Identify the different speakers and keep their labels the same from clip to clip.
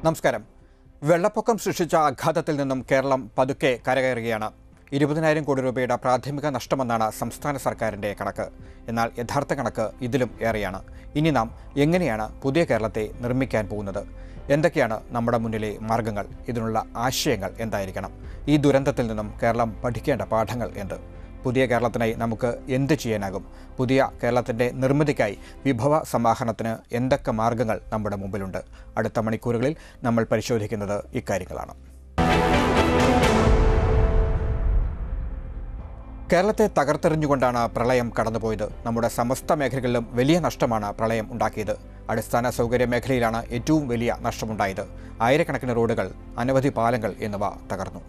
Speaker 1: നമസ്കാരം വെള്ളപ്പൊക്കം സൃഷ്ടിച്ച ആഘാതത്തിൽ നിന്നും കേരളം പതുക്കെ കരകയറുകയാണ് ഇരുപതിനായിരം കോടി രൂപയുടെ പ്രാഥമിക നഷ്ടമെന്നാണ് സംസ്ഥാന സർക്കാരിന്റെ കണക്ക് എന്നാൽ യഥാർത്ഥ കണക്ക് ഇതിലും ഏറെയാണ് ഇനി നാം എങ്ങനെയാണ് പുതിയ കേരളത്തെ നിർമ്മിക്കാൻ പോകുന്നത് എന്തൊക്കെയാണ് നമ്മുടെ മുന്നിലെ മാർഗങ്ങൾ ഇതിനുള്ള ആശയങ്ങൾ എന്തായിരിക്കണം ഈ ദുരന്തത്തിൽ നിന്നും കേരളം പഠിക്കേണ്ട പാഠങ്ങൾ എന്ത് പുതിയ കേരളത്തിനായി നമുക്ക് എന്ത് ചെയ്യാനാകും പുതിയ കേരളത്തിൻ്റെ നിർമ്മിതിക്കായി വിഭവ സമാഹരണത്തിന് എന്തൊക്കെ മാർഗങ്ങൾ നമ്മുടെ മുമ്പിലുണ്ട് അടുത്ത മണിക്കൂറുകളിൽ നമ്മൾ പരിശോധിക്കുന്നത് ഇക്കാര്യങ്ങളാണ് കേരളത്തെ തകർത്തെറിഞ്ഞുകൊണ്ടാണ് പ്രളയം കടന്നുപോയത് നമ്മുടെ സമസ്ത മേഖലകളിലും വലിയ നഷ്ടമാണ് പ്രളയം ഉണ്ടാക്കിയത് അടിസ്ഥാന സൗകര്യ മേഖലയിലാണ് ഏറ്റവും വലിയ നഷ്ടമുണ്ടായത് ആയിരക്കണക്കിന് റോഡുകൾ അനവധി പാലങ്ങൾ എന്നിവ തകർന്നു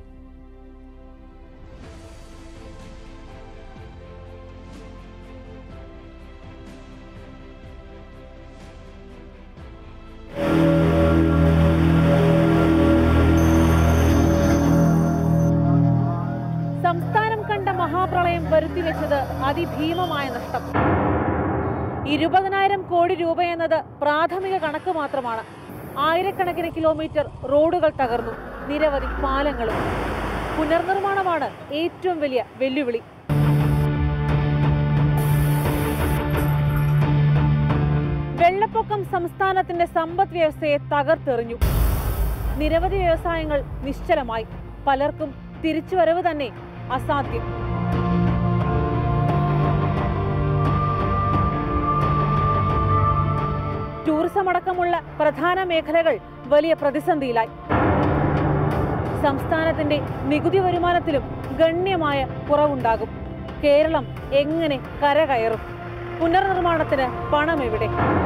Speaker 2: സംസ്ഥാനം കണ്ട മഹാപ്രളയം വരുത്തിവെച്ചത് അതിഭീമമായ നഷ്ടം ഇരുപതിനായിരം കോടി രൂപയെന്നത് പ്രാഥമിക കണക്ക് മാത്രമാണ് ആയിരക്കണക്കിന് കിലോമീറ്റർ റോഡുകൾ തകർന്നു നിരവധി പാലങ്ങളും പുനർനിർമ്മാണമാണ് ഏറ്റവും വലിയ വെല്ലുവിളി വെള്ളപ്പൊക്കം സംസ്ഥാനത്തിന്റെ സമ്പദ് വ്യവസ്ഥയെ തകർത്തെറിഞ്ഞു നിരവധി വ്യവസായങ്ങൾ നിശ്ചലമായി പലർക്കും തിരിച്ചുവരവ് തന്നെ അസാധ്യം ടൂറിസം അടക്കമുള്ള പ്രധാന മേഖലകൾ വലിയ പ്രതിസന്ധിയിലായി സംസ്ഥാനത്തിന്റെ നികുതി വരുമാനത്തിലും ഗണ്യമായ കുറവുണ്ടാകും കേരളം എങ്ങനെ കരകയറും പുനർനിർമ്മാണത്തിന് പണം എവിടെ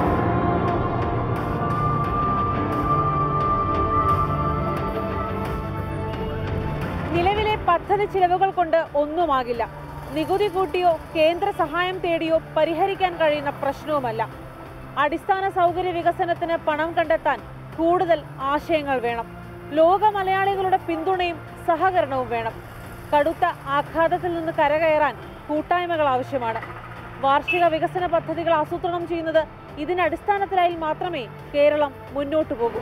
Speaker 2: നിലവിലെ പദ്ധതി ചിലവുകൾ കൊണ്ട് ഒന്നുമാകില്ല നികുതി കൂട്ടിയോ കേന്ദ്ര സഹായം തേടിയോ പരിഹരിക്കാൻ കഴിയുന്ന പ്രശ്നവുമല്ല അടിസ്ഥാന സൗകര്യ വികസനത്തിന് പണം കണ്ടെത്താൻ കൂടുതൽ ആശയങ്ങൾ വേണം ലോക മലയാളികളുടെ പിന്തുണയും സഹകരണവും വേണം കടുത്ത ആഘാതത്തിൽ നിന്ന് കരകയറാൻ കൂട്ടായ്മകൾ ആവശ്യമാണ് വാർഷിക വികസന പദ്ധതികൾ ആസൂത്രണം ചെയ്യുന്നത് ഇതിനടിസ്ഥാനത്തിലായി മാത്രമേ കേരളം മുന്നോട്ടു പോകൂ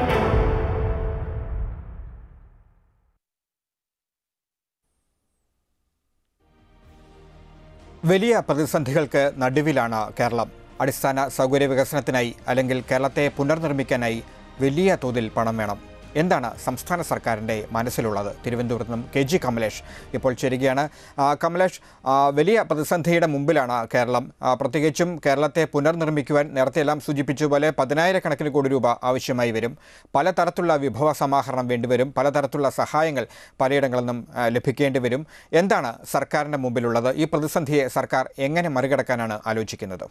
Speaker 1: വലിയ പ്രതിസന്ധികൾക്ക് നടുവിലാണ് കേരളം അടിസ്ഥാന സൗകര്യ വികസനത്തിനായി അല്ലെങ്കിൽ കേരളത്തെ പുനർനിർമ്മിക്കാനായി വലിയ തോതിൽ പണം വേണം എന്താണ് സംസ്ഥാന സർക്കാരിൻ്റെ മനസ്സിലുള്ളത് തിരുവനന്തപുരത്ത് നിന്നും കെ ജി കമലേഷ് ഇപ്പോൾ ചേരുകയാണ് ആ, കമലേഷ് ആ, വലിയ പ്രതിസന്ധിയുടെ മുമ്പിലാണ് കേരളം ആ, പ്രത്യേകിച്ചും കേരളത്തെ പുനർനിർമ്മിക്കുവാൻ നേരത്തെയെല്ലാം സൂചിപ്പിച്ച പോലെ പതിനായിരക്കണക്കിന് കോടി രൂപ ആവശ്യമായി വരും പലതരത്തിലുള്ള വിഭവ സമാഹരണം വേണ്ടിവരും പലതരത്തിലുള്ള സഹായങ്ങൾ പലയിടങ്ങളിൽ നിന്നും ആ, ലഭിക്കേണ്ടി വരും എന്താണ് സർക്കാരിൻ്റെ മുമ്പിലുള്ളത് ഈ പ്രതിസന്ധിയെ സർക്കാർ എങ്ങനെ മറികടക്കാനാണ് ആലോചിക്കുന്നത്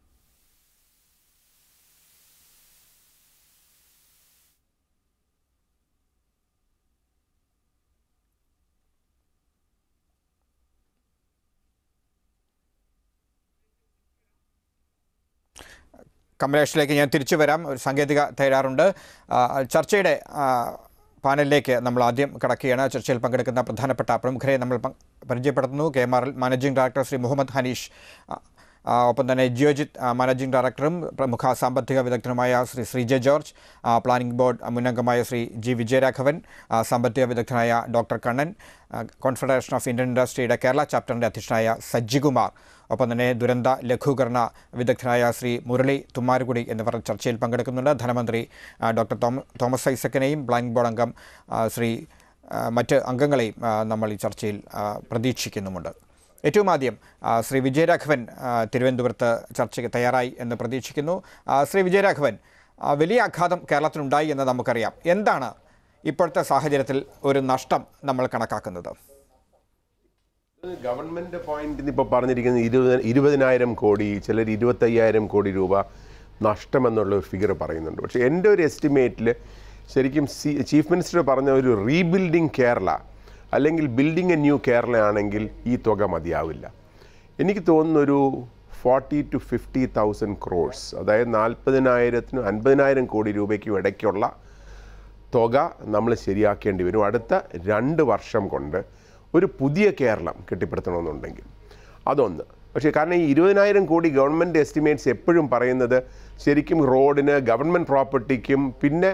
Speaker 1: കമലേഷിലേക്ക് ഞാൻ തിരിച്ചു വരാം ഒരു സാങ്കേതിക തയ്യാറുണ്ട് ആ, ചർച്ചയുടെ ആ, പാനലിലേക്ക് നമ്മൾ ആദ്യം കടക്കുകയാണ് ചർച്ചയിൽ പങ്കെടുക്കുന്ന പ്രധാനപ്പെട്ട പ്രമുഖരെ നമ്മൾ പ- പരിചയപ്പെടുത്തുന്നു K M R L managing director Shri Muhammad Hanish ആ, ആ, ഒപ്പം തന്നെ ജിയോജിത്ത് ആ, മാനേജിംഗ് ഡയറക്ടറും പ്രമുഖ സാമ്പത്തിക വിദഗ്ധനുമായ ശ്രീ ശ്രീജ ജോർജ് ആ, പ്ലാനിംഗ് ബോർഡ് മുന്നംഗമായ ശ്രീ ജി വിജയരാഘവൻ ആ, സാമ്പത്തിക വിദഗ്ധനായ ഡോക്ടർ കണ്ണൻ ആ, കോൺഫെഡറേഷൻ ഓഫ് ഇന്ത്യൻ ഇൻഡസ്ട്രിയുടെ കേരള ചാപ്റ്ററിൻ്റെ അധ്യക്ഷനായ സജ്ജികുമാർ ഒപ്പം തന്നെ ദുരന്ത ലഘൂകരണ വിദഗ്ധനായ ശ്രീ മുരളി തുമ്മാരുകുടി എന്നിവർ ചർച്ചയിൽ പങ്കെടുക്കുന്നുണ്ട് ധനമന്ത്രി ആ, ഡോക്ടർ തോമ തോമസ് ഐസക്കിനെയും ബ്ലാങ്ക് ബോർഡ് അംഗം ആ, ശ്രീ ആ, മറ്റ് അംഗങ്ങളെയും ആ, നമ്മൾ ഈ ചർച്ചയിൽ ആ, പ്രതീക്ഷിക്കുന്നുമുണ്ട് ഏറ്റവും ആദ്യം ആ, ശ്രീ വിജയരാഘവൻ ആ, തിരുവനന്തപുരത്ത് ചർച്ചയ്ക്ക് തയ്യാറായി എന്ന് പ്രതീക്ഷിക്കുന്നു ആ, ശ്രീ വിജയരാഘവൻ ആ, വലിയ ആഘാതം കേരളത്തിനുണ്ടായി എന്ന് നമുക്കറിയാം എന്താണ് ഇപ്പോഴത്തെ സാഹചര്യത്തിൽ ഒരു നഷ്ടം നമ്മൾ കണക്കാക്കുന്നത്
Speaker 3: ഗവൺമെന്റ് പോയിന്റ് ഇപ്പോൾ പറഞ്ഞിരിക്കുന്നത് ഇരുപത് ഇരുപതിനായിരം കോടി ചിലർ ഇരുപത്തയ്യായിരം കോടി രൂപ നഷ്ടമെന്നുള്ള ഒരു ഫിഗർ പറയുന്നുണ്ട് പക്ഷേ എൻ്റെ ഒരു എസ്റ്റിമേറ്റിൽ ശരിക്കും സി ചീഫ് മിനിസ്റ്റർ പറഞ്ഞ ഒരു റീബിൽഡിംഗ് കേരള അല്ലെങ്കിൽ ബിൽഡിംഗ് എ ന്യൂ കേരള ആണെങ്കിൽ ഈ തുക മതിയാവില്ല എനിക്ക് തോന്നുന്നു ഒരു forty to fifty thousand crores അതായത് നാൽപ്പതിനായിരത്തിനും അൻപതിനായിരം കോടി രൂപയ്ക്കും ഇടയ്ക്കുള്ള തുക നമ്മൾ ശരിയാക്കേണ്ടി വരും അടുത്ത രണ്ട് വർഷം കൊണ്ട് ഒരു പുതിയ കേരളം കെട്ടിപ്പടുത്തണമെന്നുണ്ടെങ്കിൽ അതൊന്ന് പക്ഷേ കാരണം ഈ ഇരുപതിനായിരം കോടി ഗവൺമെൻറ് എസ്റ്റിമേറ്റ്സ് എപ്പോഴും പറയുന്നത് ശരിക്കും റോഡിന് ഗവൺമെൻറ് പ്രോപ്പർട്ടിക്കും പിന്നെ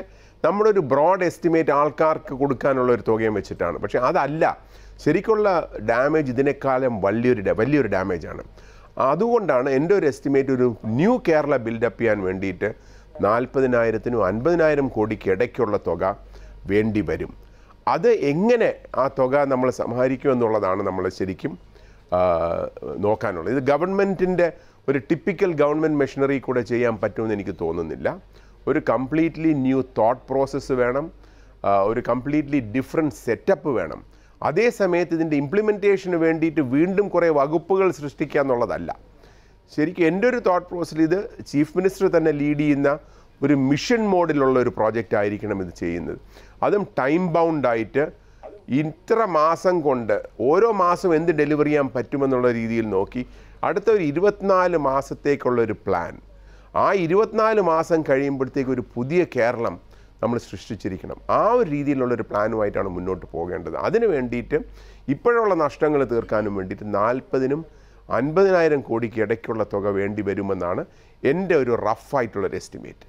Speaker 3: നമ്മുടെ ഒരു ബ്രോഡ് എസ്റ്റിമേറ്റ് ആൾക്കാർക്ക് കൊടുക്കാനുള്ള ഒരു തുകയും വെച്ചിട്ടാണ് പക്ഷേ അതല്ല ശരിക്കുള്ള ഡാമേജ് ഇതിനേക്കാളും വലിയൊരു ഡാ- വലിയൊരു ഡാമേജാണ് അതുകൊണ്ടാണ് എൻ്റെ ഒരു എസ്റ്റിമേറ്റ് ഒരു ന്യൂ കേരള ബിൽഡപ്പ് ചെയ്യാൻ വേണ്ടിയിട്ട് നാൽപ്പതിനായിരത്തിനും അൻപതിനായിരം കോടിക്ക് ഇടയ്ക്കുള്ള തുക വേണ്ടി വരും അത് എങ്ങനെ ആ തുക നമ്മൾ സമാഹരിക്കും എന്നുള്ളതാണ് നമ്മൾ ശരിക്കും ആ, നോക്കാനുള്ളത് ഇത് ഗവൺമെൻറ്റിൻ്റെ ഒരു ടിപ്പിക്കൽ ഗവൺമെൻറ് മെഷീനറി കൂടെ ചെയ്യാൻ പറ്റുമെന്ന് എനിക്ക് തോന്നുന്നില്ല ഒരു കംപ്ലീറ്റ്ലി ന്യൂ തോട്ട് പ്രോസസ്സ് വേണം ആ, ഒരു കംപ്ലീറ്റ്ലി ഡിഫറെൻറ്റ് സെറ്റപ്പ് വേണം അതേ സമയത്ത് ഇതിൻ്റെ ഇംപ്ലിമെൻറ്റേഷന് വേണ്ടിയിട്ട് വീണ്ടും കുറേ വകുപ്പുകൾ സൃഷ്ടിക്കുക എന്നുള്ളതല്ല ശരിക്കും എൻ്റെ ഒരു തോട്ട് പ്രോസസ്സിൽ ഇത് ചീഫ് മിനിസ്റ്റർ തന്നെ ലീഡ് ചെയ്യുന്ന ഒരു മിഷൻ മോഡിലുള്ള ഒരു പ്രോജക്റ്റ് ആയിരിക്കണം ഇത് ചെയ്യുന്നത് അതും ടൈം ബൗണ്ട് ആയിട്ട് ഇത്ര മാസം കൊണ്ട് ഓരോ മാസം എന്ത് ഡെലിവറി ചെയ്യാൻ പറ്റുമെന്നുള്ള രീതിയിൽ നോക്കി അടുത്ത ഒരു ഇരുപത്തിനാല് മാസത്തേക്കുള്ള ഒരു പ്ലാൻ ആ ഇരുപത്തിനാല് മാസം കഴിയുമ്പോഴത്തേക്ക് ഒരു പുതിയ കേരളം നമ്മൾ സൃഷ്ടിച്ചിരിക്കണം ആ ഒരു രീതിയിലുള്ള ഒരു പ്ലാനുമായിട്ടാണ് മുന്നോട്ട് പോകേണ്ടത് അതിന് വേണ്ടിയിട്ട് ഇപ്പോഴുള്ള നഷ്ടങ്ങൾ തീർക്കാനും വേണ്ടിയിട്ട് നാൽപ്പതിനും അൻപതിനായിരം കോടിക്ക് ഇടയ്ക്കുള്ള തുക വേണ്ടി വരുമെന്നാണ് എൻ്റെ ഒരു റഫായിട്ടുള്ളൊരു എസ്റ്റിമേറ്റ്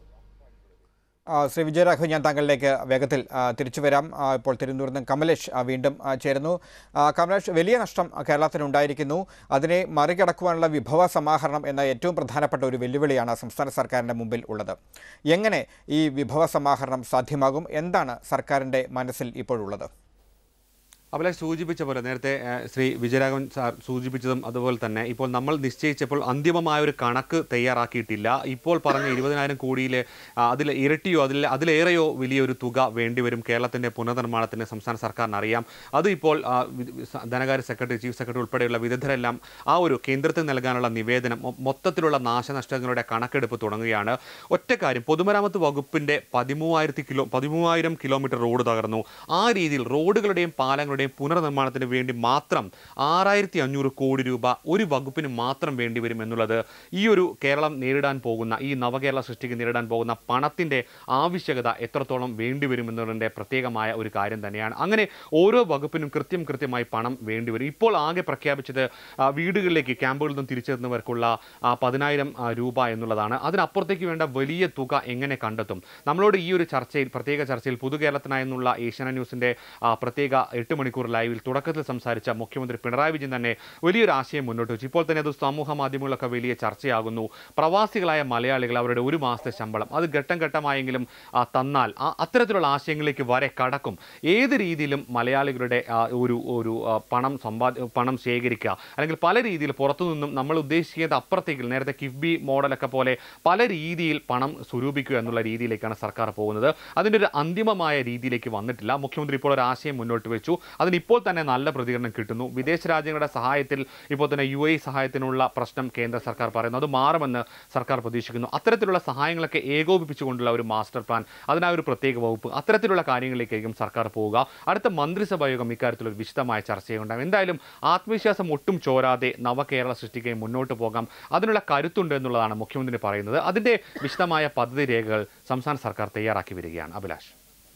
Speaker 1: ആ, ശ്രീ വിജയരാഘവൻ ഞാൻ താങ്കളിലേക്ക് വേഗത്തിൽ ആ, തിരിച്ചു വരാം ആ, ഇപ്പോൾ തിരുവനന്തപുരത്ത് നിന്ന് കമലേഷ് ആ, വീണ്ടും ആ, ചേരുന്നു ആ, കമലേഷ് വലിയ നഷ്ടം കേരളത്തിനുണ്ടായിരിക്കുന്നു അതിനെ മറികടക്കുവാനുള്ള വിഭവ സമാഹരണം എന്ന ഏറ്റവും പ്രധാനപ്പെട്ട ഒരു വെല്ലുവിളിയാണ് സംസ്ഥാന സർക്കാരിൻ്റെ മുമ്പിൽ ഉള്ളത് എങ്ങനെ ഈ വിഭവ സമാഹരണം സാധ്യമാകും എന്താണ് സർക്കാരിൻ്റെ മനസ്സിൽ ഇപ്പോഴുള്ളത്
Speaker 4: അവലെ സൂചിപ്പിച്ച പോലെ നേരത്തെ ആ, ശ്രീ വിജയരാഘവൻ സാർ സൂചിപ്പിച്ചതും അതുപോലെ തന്നെ ഇപ്പോൾ നമ്മൾ നിശ്ചയിച്ചപ്പോൾ അന്തിമമായ ഒരു കണക്ക് തയ്യാറാക്കിയിട്ടില്ല ഇപ്പോൾ പറഞ്ഞ ഇരുപതിനായിരം കോടിയിൽ അതിൽ ഇരട്ടിയോ അതിൽ അതിലേറെയോ വലിയൊരു തുക വേണ്ടിവരും കേരളത്തിൻ്റെ പുനർനിർമ്മാണത്തിന് സംസ്ഥാന സർക്കാരിന് അറിയാം അത് ഇപ്പോൾ ആ, വി- സ- ധനകാര്യ സെക്രട്ടറി ചീഫ് സെക്രട്ടറി ഉൾപ്പെടെയുള്ള വിദഗ്ധരെല്ലാം ആ ഒരു കേന്ദ്രത്തിന് നൽകാനുള്ള നിവേദനം മൊ- മൊത്തത്തിലുള്ള നാശനഷ്ടങ്ങളുടെ കണക്കെടുപ്പ് തുടങ്ങുകയാണ് ഒറ്റ കാര്യം പൊതുമരാമത്ത് വകുപ്പിൻ്റെ പതിമൂവായിരത്തി കിലോ പതിമൂവായിരം കിലോമീറ്റർ റോഡ് തകർന്നു ആ രീതിയിൽ റോഡുകളുടെയും പാലങ്ങളുടെയും പുനർനിർമ്മാണത്തിന് വേണ്ടി മാത്രം ആറായിരത്തി അഞ്ഞൂറ് കോടി രൂപ ഒരു വകുപ്പിന് മാത്രം വേണ്ടി വരും എന്നുള്ളത് ഈ ഒരു കേരളം നേരിടാൻ പോകുന്ന ഈ നവകേരള സൃഷ്ടിക്ക് നേരിടാൻ പോകുന്ന പണത്തിൻ്റെ ആവശ്യകത എത്രത്തോളം വേണ്ടി വരും എന്നതിൻ്റെ പ്രത്യേകമായ ഒരു കാര്യം തന്നെയാണ് അങ്ങനെ ഓരോ വകുപ്പിനും കൃത്യം കൃത്യമായി പണം വേണ്ടിവരും ഇപ്പോൾ ആകെ പ്രഖ്യാപിച്ചത് ആ, വീടുകളിലേക്ക് ക്യാമ്പുകളിൽ നിന്നും തിരിച്ചെത്തുന്നവർക്കുള്ള ആ, പതിനായിരം ആ, രൂപ എന്നുള്ളതാണ് അതിനപ്പുറത്തേക്ക് വേണ്ട വലിയ തുക എങ്ങനെ കണ്ടെത്തും നമ്മളോട് ഈ ഒരു ചർച്ചയിൽ പ്രത്യേക ചർച്ചയിൽ പുതുകേരളത്തിനായെന്നുള്ള ഏഷ്യാന ന്യൂസിൻ്റെ ആ, പ്രത്യേക എട്ട് മണിക്കൂർ ലൈവിൽ തുടക്കത്തിൽ സംസാരിച്ച മുഖ്യമന്ത്രി പിണറായി വിജയൻ തന്നെ വലിയൊരു ആശയം മുന്നോട്ട് വെച്ചു ഇപ്പോൾ തന്നെ അത് സമൂഹ മാധ്യമങ്ങളിലൊക്കെ വലിയ ചർച്ചയാകുന്നു പ്രവാസികളായ മലയാളികൾ അവരുടെ ഒരു മാസത്തെ ശമ്പളം അത് ഘട്ടം ഘട്ടമായെങ്കിലും ആ, തന്നാൽ ആ അത്തരത്തിലുള്ള ആശയങ്ങളിലേക്ക് വരെ കടക്കും ഏത് രീതിയിലും മലയാളികളുടെ ആ, ഒരു ഒരു ആ, പണം സമ്പാദ പണം ശേഖരിക്കുക അല്ലെങ്കിൽ പല രീതിയിൽ പുറത്തു നിന്നും നമ്മൾ ഉദ്ദേശിക്കുന്നത് അപ്പുറത്തേക്ക് നേരത്തെ കിഫ്ബി മോഡലൊക്കെ പോലെ പല രീതിയിൽ പണം സ്വരൂപിക്കുക എന്നുള്ള രീതിയിലേക്കാണ് സർക്കാർ പോകുന്നത് അതിൻ്റെ ഒരു അന്തിമമായ രീതിയിലേക്ക് വന്നിട്ടില്ല മുഖ്യമന്ത്രി ഇപ്പോൾ ഒരു ആശയം മുന്നോട്ട് വെച്ചു അതിനിപ്പോൾ തന്നെ നല്ല പ്രതികരണം കിട്ടുന്നു വിദേശ രാജ്യങ്ങളുടെ സഹായത്തിൽ ഇപ്പോൾ തന്നെ യു എ സഹായത്തിനുള്ള പ്രശ്നം കേന്ദ്ര സർക്കാർ പറയുന്നു അത് മാറുമെന്ന് സർക്കാർ പ്രതീക്ഷിക്കുന്നു അത്തരത്തിലുള്ള സഹായങ്ങളൊക്കെ ഏകോപിപ്പിച്ചുകൊണ്ടുള്ള ഒരു മാസ്റ്റർ പ്ലാൻ അതിനാ ഒരു പ്രത്യേക വകുപ്പ് അത്തരത്തിലുള്ള കാര്യങ്ങളിലേക്കായിരിക്കും സർക്കാർ പോവുക അടുത്ത മന്ത്രിസഭാ യോഗം ഇക്കാര്യത്തിൽ ഒരു വിശദമായ ചർച്ചയുണ്ടാകും എന്തായാലും ആത്മവിശ്വാസം ഒട്ടും ചോരാതെ നവകേരള സൃഷ്ടിക്കുകയും മുന്നോട്ട് പോകാം അതിനുള്ള കരുത്തുണ്ട് എന്നുള്ളതാണ് മുഖ്യമന്ത്രി പറയുന്നത് അതിൻ്റെ വിശദമായ പദ്ധതി രേഖകൾ സംസ്ഥാന സർക്കാർ തയ്യാറാക്കി വരികയാണ് അഭിലാഷ്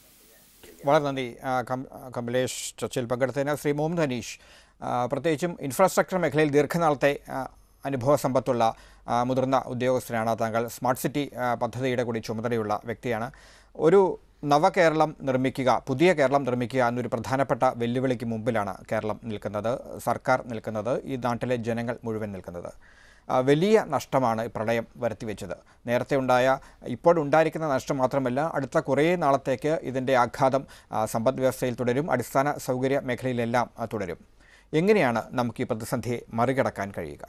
Speaker 1: വളരെ നന്ദി ആ, കം- ആ, കമലേഷ് ചർച്ചയിൽ പങ്കെടുത്തതിന് ശ്രീ മുഹമ്മദ് ഹനീഷ് ആ, പ്രത്യേകിച്ചും ഇൻഫ്രാസ്ട്രക്ചർ മേഖലയിൽ ദീർഘനാളത്തെ ആ, അനുഭവ സമ്പത്തുള്ള ആ, മുതിർന്ന ഉദ്യോഗസ്ഥനാണ് താങ്കൾ സ്മാർട്ട് സിറ്റി ആ, പദ്ധതിയുടെ കൂടി ചുമതലയുള്ള വ്യക്തിയാണ് ഒരു നവകേരളം നിർമ്മിക്കുക പുതിയ കേരളം നിർമ്മിക്കുക എന്നൊരു പ്രധാനപ്പെട്ട വെല്ലുവിളിക്ക് മുമ്പിലാണ് കേരളം നിൽക്കുന്നത് സർക്കാർ നിൽക്കുന്നത് ഈ നാട്ടിലെ ജനങ്ങൾ മുഴുവൻ നിൽക്കുന്നത് ആ, വലിയ നഷ്ടമാണ് ഈ പ്രളയം വരുത്തിവെച്ചത് നേരത്തെ ഉണ്ടായ ഇപ്പോഴുണ്ടായിരിക്കുന്ന നഷ്ടം മാത്രമല്ല അടുത്ത കുറേ നാളത്തേക്ക് ഇതിൻ്റെ ആഘാതം ആ, സമ്പദ് വ്യവസ്ഥയിൽ തുടരും അടിസ്ഥാന സൗകര്യ മേഖലയിലെല്ലാം ആ, തുടരും എങ്ങനെയാണ് നമുക്ക് ഈ പ്രതിസന്ധിയെ മറികടക്കാൻ കഴിയുക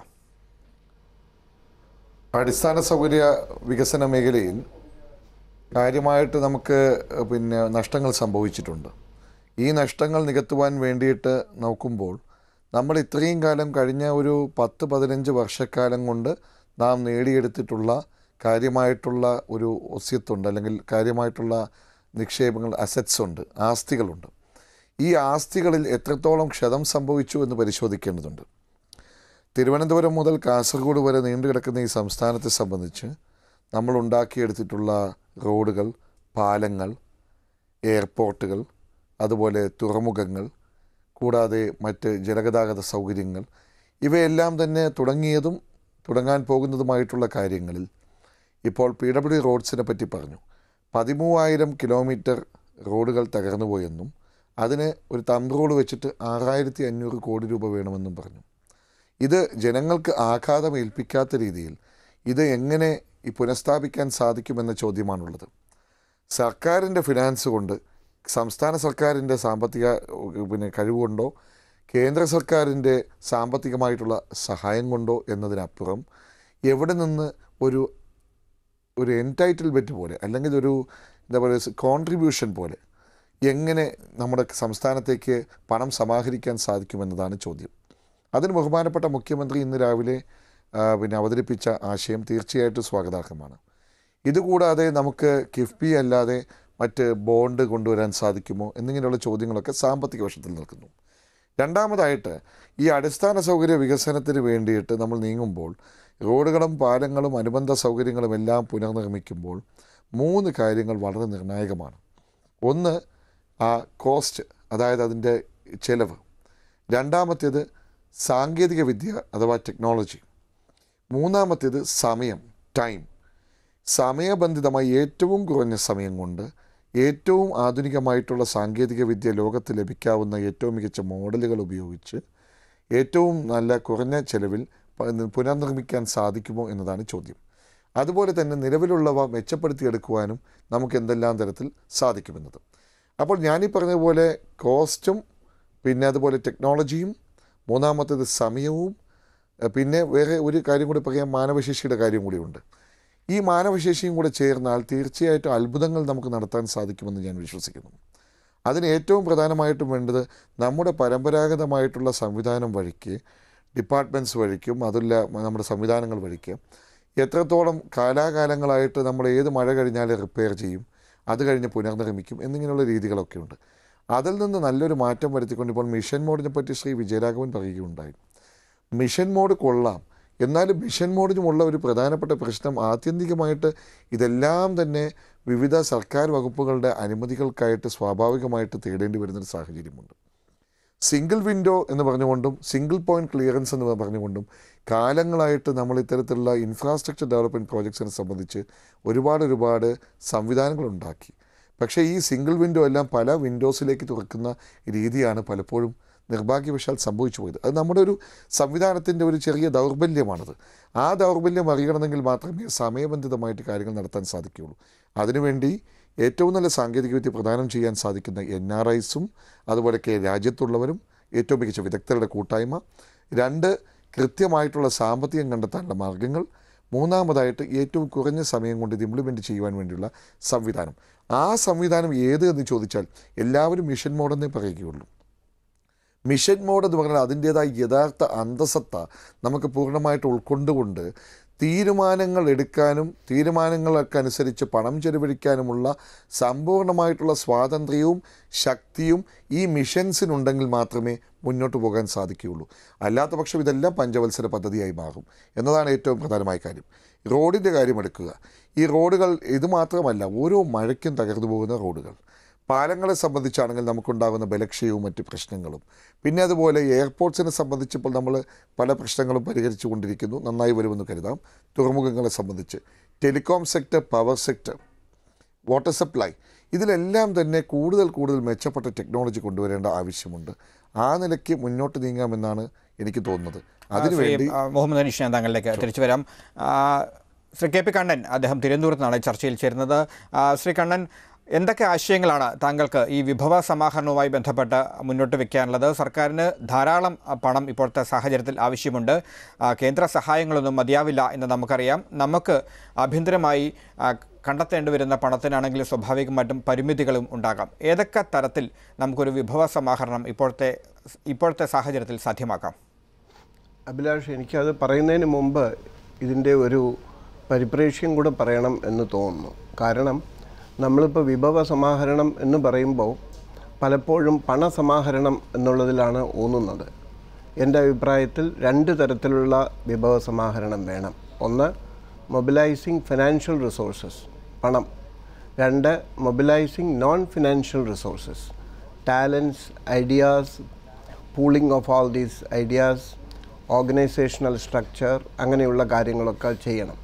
Speaker 5: അടിസ്ഥാന സൗകര്യ വികസന മേഖലയിൽ കാര്യമായിട്ട് നമുക്ക് പിന്നെ നഷ്ടങ്ങൾ സംഭവിച്ചിട്ടുണ്ട് ഈ നഷ്ടങ്ങൾ നികത്തുവാൻ വേണ്ടിയിട്ട് നോക്കുമ്പോൾ നമ്മൾ ഇത്രയും കാലം കഴിഞ്ഞ ഒരു പത്ത് പതിനഞ്ച് വർഷക്കാലം കൊണ്ട് നാം നേടിയെടുത്തിട്ടുള്ള കാര്യമായിട്ടുള്ള ഒരു ഒസ്യത്തുണ്ട് അല്ലെങ്കിൽ കാര്യമായിട്ടുള്ള നിക്ഷേപങ്ങൾ അസറ്റ്സ് ഉണ്ട് ആസ്തികളുണ്ട് ഈ ആസ്തികളിൽ എത്രത്തോളം ക്ഷതം സംഭവിച്ചു എന്ന് പരിശോധിക്കേണ്ടതുണ്ട് തിരുവനന്തപുരം മുതൽ കാസർഗോഡ് വരെ നീണ്ടുകിടക്കുന്ന ഈ സംസ്ഥാനത്തെ സംബന്ധിച്ച് നമ്മൾ ഉണ്ടാക്കിയെടുത്തിട്ടുള്ള റോഡുകൾ പാലങ്ങൾ എയർപോർട്ടുകൾ അതുപോലെ തുറമുഖങ്ങൾ കൂടാതെ മറ്റ് ജലഗതാഗത സൗകര്യങ്ങൾ ഇവയെല്ലാം തന്നെ തുടങ്ങിയതും തുടങ്ങാൻ പോകുന്നതുമായിട്ടുള്ള കാര്യങ്ങളിൽ ഇപ്പോൾ പി ഡബ്ല്യു റോഡ്സിനെ പറ്റി പറഞ്ഞു പതിമൂവായിരം കിലോമീറ്റർ റോഡുകൾ തകർന്നുപോയെന്നും അതിന് ഒരു തമ്പ് റോഡ് വെച്ചിട്ട് ആറായിരത്തി അഞ്ഞൂറ് കോടി രൂപ വേണമെന്നും പറഞ്ഞു ഇത് ജനങ്ങൾക്ക് ആഘാതം ഏൽപ്പിക്കാത്ത രീതിയിൽ ഇത് എങ്ങനെ ഈ പുനഃസ്ഥാപിക്കാൻ സാധിക്കുമെന്ന ചോദ്യമാണുള്ളത് സർക്കാരിൻ്റെ ഫിനാൻസ് കൊണ്ട് സംസ്ഥാന സർക്കാരിൻ്റെ സാമ്പത്തിക ഉ, പിന്നെ കഴിവുകൊണ്ടോ കേന്ദ്ര സർക്കാരിൻ്റെ സാമ്പത്തികമായിട്ടുള്ള സഹായം കൊണ്ടോ എന്നതിനപ്പുറം എവിടെ നിന്ന് ഒരു ഒരു എൻറ്റൈറ്റിൽമെൻറ്റ് പോലെ അല്ലെങ്കിൽ ഒരു എന്താ പറയുക കോൺട്രിബ്യൂഷൻ പോലെ എങ്ങനെ നമ്മുടെ സംസ്ഥാനത്തേക്ക് പണം സമാഹരിക്കാൻ സാധിക്കുമെന്നതാണ് ചോദ്യം അതിന് ബഹുമാനപ്പെട്ട മുഖ്യമന്ത്രി ഇന്ന് രാവിലെ ആ, പിന്നെ അവതരിപ്പിച്ച ആശയം തീർച്ചയായിട്ടും സ്വാഗതാർഹമാണ് ഇതുകൂടാതെ നമുക്ക് കിഫ്ബി അല്ലാതെ മറ്റ് ബോണ്ട് കൊണ്ടുവരാൻ സാധിക്കുമോ എന്നിങ്ങനെയുള്ള ചോദ്യങ്ങളൊക്കെ സാമ്പത്തിക വശത്തിൽ നിൽക്കുന്നു രണ്ടാമതായിട്ട് ഈ അടിസ്ഥാന സൗകര്യ വികസനത്തിന് വേണ്ടിയിട്ട് നമ്മൾ നീങ്ങുമ്പോൾ റോഡുകളും പാലങ്ങളും അനുബന്ധ സൗകര്യങ്ങളും എല്ലാം പുനർനിർമ്മിക്കുമ്പോൾ മൂന്ന് കാര്യങ്ങൾ വളരെ നിർണായകമാണ് ഒന്ന് ആ കോസ്റ്റ് അതായത് അതിൻ്റെ ചെലവ് രണ്ടാമത്തേത് സാങ്കേതിക വിദ്യ അഥവാ ടെക്നോളജി മൂന്നാമത്തേത് സമയം ടൈം സമയബന്ധിതമായി ഏറ്റവും കുറഞ്ഞ സമയം കൊണ്ട് ഏറ്റവും ആധുനികമായിട്ടുള്ള സാങ്കേതിക വിദ്യ ലോകത്ത് ലഭിക്കാവുന്ന ഏറ്റവും മികച്ച മോഡലുകൾ ഉപയോഗിച്ച് ഏറ്റവും നല്ല കുറഞ്ഞ ചെലവിൽ പ- പുനർനിർമ്മിക്കാൻ സാധിക്കുമോ എന്നതാണ് ചോദ്യം അതുപോലെ തന്നെ നിലവിലുള്ളവ മെച്ചപ്പെടുത്തിയെടുക്കുവാനും നമുക്ക് എന്തെല്ലാം തരത്തിൽ സാധിക്കുമെന്നത് അപ്പോൾ ഞാനീ പറഞ്ഞതുപോലെ കോസ്റ്റും പിന്നെ അതുപോലെ ടെക്നോളജിയും മൂന്നാമത്തേത് സമയവും എഹ് പിന്നെ വേറെ ഒരു കാര്യം കൂടി പറയാം മാനവശേഷിയുടെ കാര്യം കൂടിയുണ്ട് ഈ മാനവശേഷിയും കൂടെ ചേർന്നാൽ തീർച്ചയായിട്ടും അത്ഭുതങ്ങൾ നമുക്ക് നടത്താൻ സാധിക്കുമെന്ന് ഞാൻ വിശ്വസിക്കുന്നു അതിന് ഏറ്റവും പ്രധാനമായിട്ടും വേണ്ടത് നമ്മുടെ പരമ്പരാഗതമായിട്ടുള്ള സംവിധാനം വഴിക്ക് ഡിപ്പാർട്ട്മെൻറ്റ്സ് വഴിക്കും അതുള്ള നമ്മുടെ സംവിധാനങ്ങൾ വഴിക്ക് എത്രത്തോളം കാലാകാലങ്ങളായിട്ട് നമ്മൾ ഏത് മഴ കഴിഞ്ഞാലും റിപ്പയർ ചെയ്യും അത് കഴിഞ്ഞ് പുനർനിർമ്മിക്കും എന്നിങ്ങനെയുള്ള രീതികളൊക്കെ ഉണ്ട് അതിൽ നിന്ന് നല്ലൊരു മാറ്റം വരുത്തിക്കൊണ്ട് ഇപ്പോൾ മിഷൻ മോഡിനെ പറ്റി ശ്രീ വിജയരാഘവൻ പറയുകയുണ്ടായി മിഷൻ മോഡ് കൊള്ളാം എന്നാലും മിഷൻ മോഡിനുമുള്ള ഒരു പ്രധാനപ്പെട്ട പ്രശ്നം ആത്യന്തികമായിട്ട് ഇതെല്ലാം തന്നെ വിവിധ സർക്കാർ വകുപ്പുകളുടെ അനുമതികൾക്കായിട്ട് സ്വാഭാവികമായിട്ട് തേടേണ്ടി വരുന്നൊരു സാഹചര്യമുണ്ട് സിംഗിൾ വിൻഡോ എന്ന് പറഞ്ഞുകൊണ്ടും സിംഗിൾ പോയിന്റ് ക്ലിയറൻസ് എന്ന് പറഞ്ഞുകൊണ്ടും കാലങ്ങളായിട്ട് നമ്മൾ ഇത്തരത്തിലുള്ള ഇൻഫ്രാസ്ട്രക്ചർ ഡെവലപ്മെൻറ്റ് പ്രോജക്ട്സിനെ സംബന്ധിച്ച് ഒരുപാട് ഒരുപാട് സംവിധാനങ്ങൾ ഉണ്ടാക്കി പക്ഷേ ഈ സിംഗിൾ വിൻഡോ എല്ലാം പല വിൻഡോസിലേക്ക് തുറക്കുന്ന രീതിയാണ് പലപ്പോഴും നിർഭാഗ്യവശാൽ സംഭവിച്ചു പോയത് അത് നമ്മുടെ ഒരു സംവിധാനത്തിൻ്റെ ഒരു ചെറിയ ദൗർബല്യമാണത് ആ ദൗർബല്യം അറിയണമെങ്കിൽ മാത്രമേ സമയബന്ധിതമായിട്ട് കാര്യങ്ങൾ നടത്താൻ സാധിക്കുകയുള്ളൂ അതിനുവേണ്ടി ഏറ്റവും നല്ല സാങ്കേതികവിദ്യ പ്രദാനം ചെയ്യാൻ സാധിക്കുന്ന എൻ ആർ ഐസും അതുപോലെ കെ രാജ്യത്തുള്ളവരും ഏറ്റവും മികച്ച വിദഗ്ധരുടെ കൂട്ടായ്മ രണ്ട് കൃത്യമായിട്ടുള്ള സാമ്പത്തികം കണ്ടെത്താനുള്ള മാർഗങ്ങൾ മൂന്നാമതായിട്ട് ഏറ്റവും കുറഞ്ഞ സമയം കൊണ്ട് ഇത് ഇംപ്ലിമെൻറ്റ് ചെയ്യുവാൻ വേണ്ടിയുള്ള സംവിധാനം ആ സംവിധാനം ഏത് എന്ന് ചോദിച്ചാൽ എല്ലാവരും മിഷൻ മോഡെന്നേ പറയുകയുള്ളൂ മിഷൻ മോഡ് എന്ന് പറഞ്ഞാൽ അതിൻ്റേതായ യഥാർത്ഥ അന്തസത്ത നമുക്ക് പൂർണ്ണമായിട്ട് ഉൾക്കൊണ്ടുകൊണ്ട് തീരുമാനങ്ങൾ എടുക്കാനും തീരുമാനങ്ങൾക്ക് അനുസരിച്ച് പണം ചെലവഴിക്കാനുമുള്ള സമ്പൂർണ്ണമായിട്ടുള്ള സ്വാതന്ത്ര്യവും ശക്തിയും ഈ മിഷൻസിനുണ്ടെങ്കിൽ മാത്രമേ മുന്നോട്ട് പോകാൻ സാധിക്കുകയുള്ളൂ അല്ലാത്ത പക്ഷം ഇതെല്ലാം പഞ്ചവത്സര പദ്ധതിയായി മാറും എന്നതാണ് ഏറ്റവും പ്രധാനമായ കാര്യം റോഡിൻ്റെ കാര്യം എടുക്കുക ഈ റോഡുകൾ ഇത് മാത്രമല്ല ഓരോ മഴയ്ക്കും തകർന്നു പോകുന്ന റോഡുകൾ പാലങ്ങളെ സംബന്ധിച്ചാണെങ്കിൽ നമുക്കുണ്ടാകുന്ന ബലക്ഷയവും മറ്റ് പ്രശ്നങ്ങളും പിന്നെ അതുപോലെ എയർപോർട്ട്സിനെ സംബന്ധിച്ചപ്പോൾ നമ്മൾ പല പ്രശ്നങ്ങളും പരിഹരിച്ചു കൊണ്ടിരിക്കുന്നു നന്നായി വരുമെന്ന് കരുതാം തുറമുഖങ്ങളെ സംബന്ധിച്ച് telecom sector power sector water supply ഇതിലെല്ലാം തന്നെ കൂടുതൽ കൂടുതൽ മെച്ചപ്പെട്ട ടെക്നോളജി കൊണ്ടുവരേണ്ട ആവശ്യമുണ്ട് ആ നിലയ്ക്ക് മുന്നോട്ട് നീങ്ങാമെന്നാണ് എനിക്ക് തോന്നുന്നത്
Speaker 1: ശ്രീ
Speaker 5: അതിനുവേണ്ടി
Speaker 1: ആ, മുഹമ്മദ് അനീഷ് ഞാൻ താങ്കളിലേക്ക് തിരിച്ചു വരാം ആ, ശ്രീ കെ പി കണ്ണൻ അദ്ദേഹം തിരുവനന്തപുരത്ത് നിന്നാണ് ഈ ചർച്ചയിൽ ചേരുന്നത് ആ, ശ്രീ കണ്ണൻ എന്തൊക്കെ ആശയങ്ങളാണ് താങ്കൾക്ക് ഈ വിഭവ സമാഹരണവുമായി ബന്ധപ്പെട്ട് മുന്നോട്ട് വെക്കാനുള്ളത് സർക്കാരിന് ധാരാളം ആ, പണം ഇപ്പോഴത്തെ സാഹചര്യത്തിൽ ആവശ്യമുണ്ട് ആ, കേന്ദ്ര സഹായങ്ങളൊന്നും മതിയാവില്ല എന്ന് നമുക്കറിയാം നമുക്ക് ആഭ്യന്തരമായി ആ, കണ്ടെത്തേണ്ടി വരുന്ന പണത്തിനാണെങ്കിൽ സ്വാഭാവികമായിട്ടും പരിമിതികളും ഉണ്ടാകാം ഏതൊക്കെ തരത്തിൽ നമുക്കൊരു വിഭവ സമാഹരണം ഇപ്പോഴത്തെ ഇപ്പോഴത്തെ സാഹചര്യത്തിൽ സാധ്യമാക്കാം
Speaker 6: അഭിലാഷ് എനിക്കത് പറയുന്നതിന് മുമ്പ് ഇതിൻ്റെ ഒരു പരിപ്രേക്ഷ്യം കൂടെ പറയണം എന്ന് തോന്നുന്നു കാരണം നമ്മളിപ്പോൾ വിഭവ സമാഹരണം എന്ന് പറയുമ്പോൾ പലപ്പോഴും പണസമാഹരണം എന്നുള്ളതിലാണ് ഊന്നുന്നത് എൻ്റെ അഭിപ്രായത്തിൽ രണ്ട് തരത്തിലുള്ള വിഭവ സമാഹരണം വേണം ഒന്ന് മൊബിലൈസിങ് ഫിനാൻഷ്യൽ റിസോഴ്സസ് പണം രണ്ട് mobilising non financial resources talents ideas pooling of all these ideas organisational structure അങ്ങനെയുള്ള കാര്യങ്ങളൊക്കെ ചെയ്യണം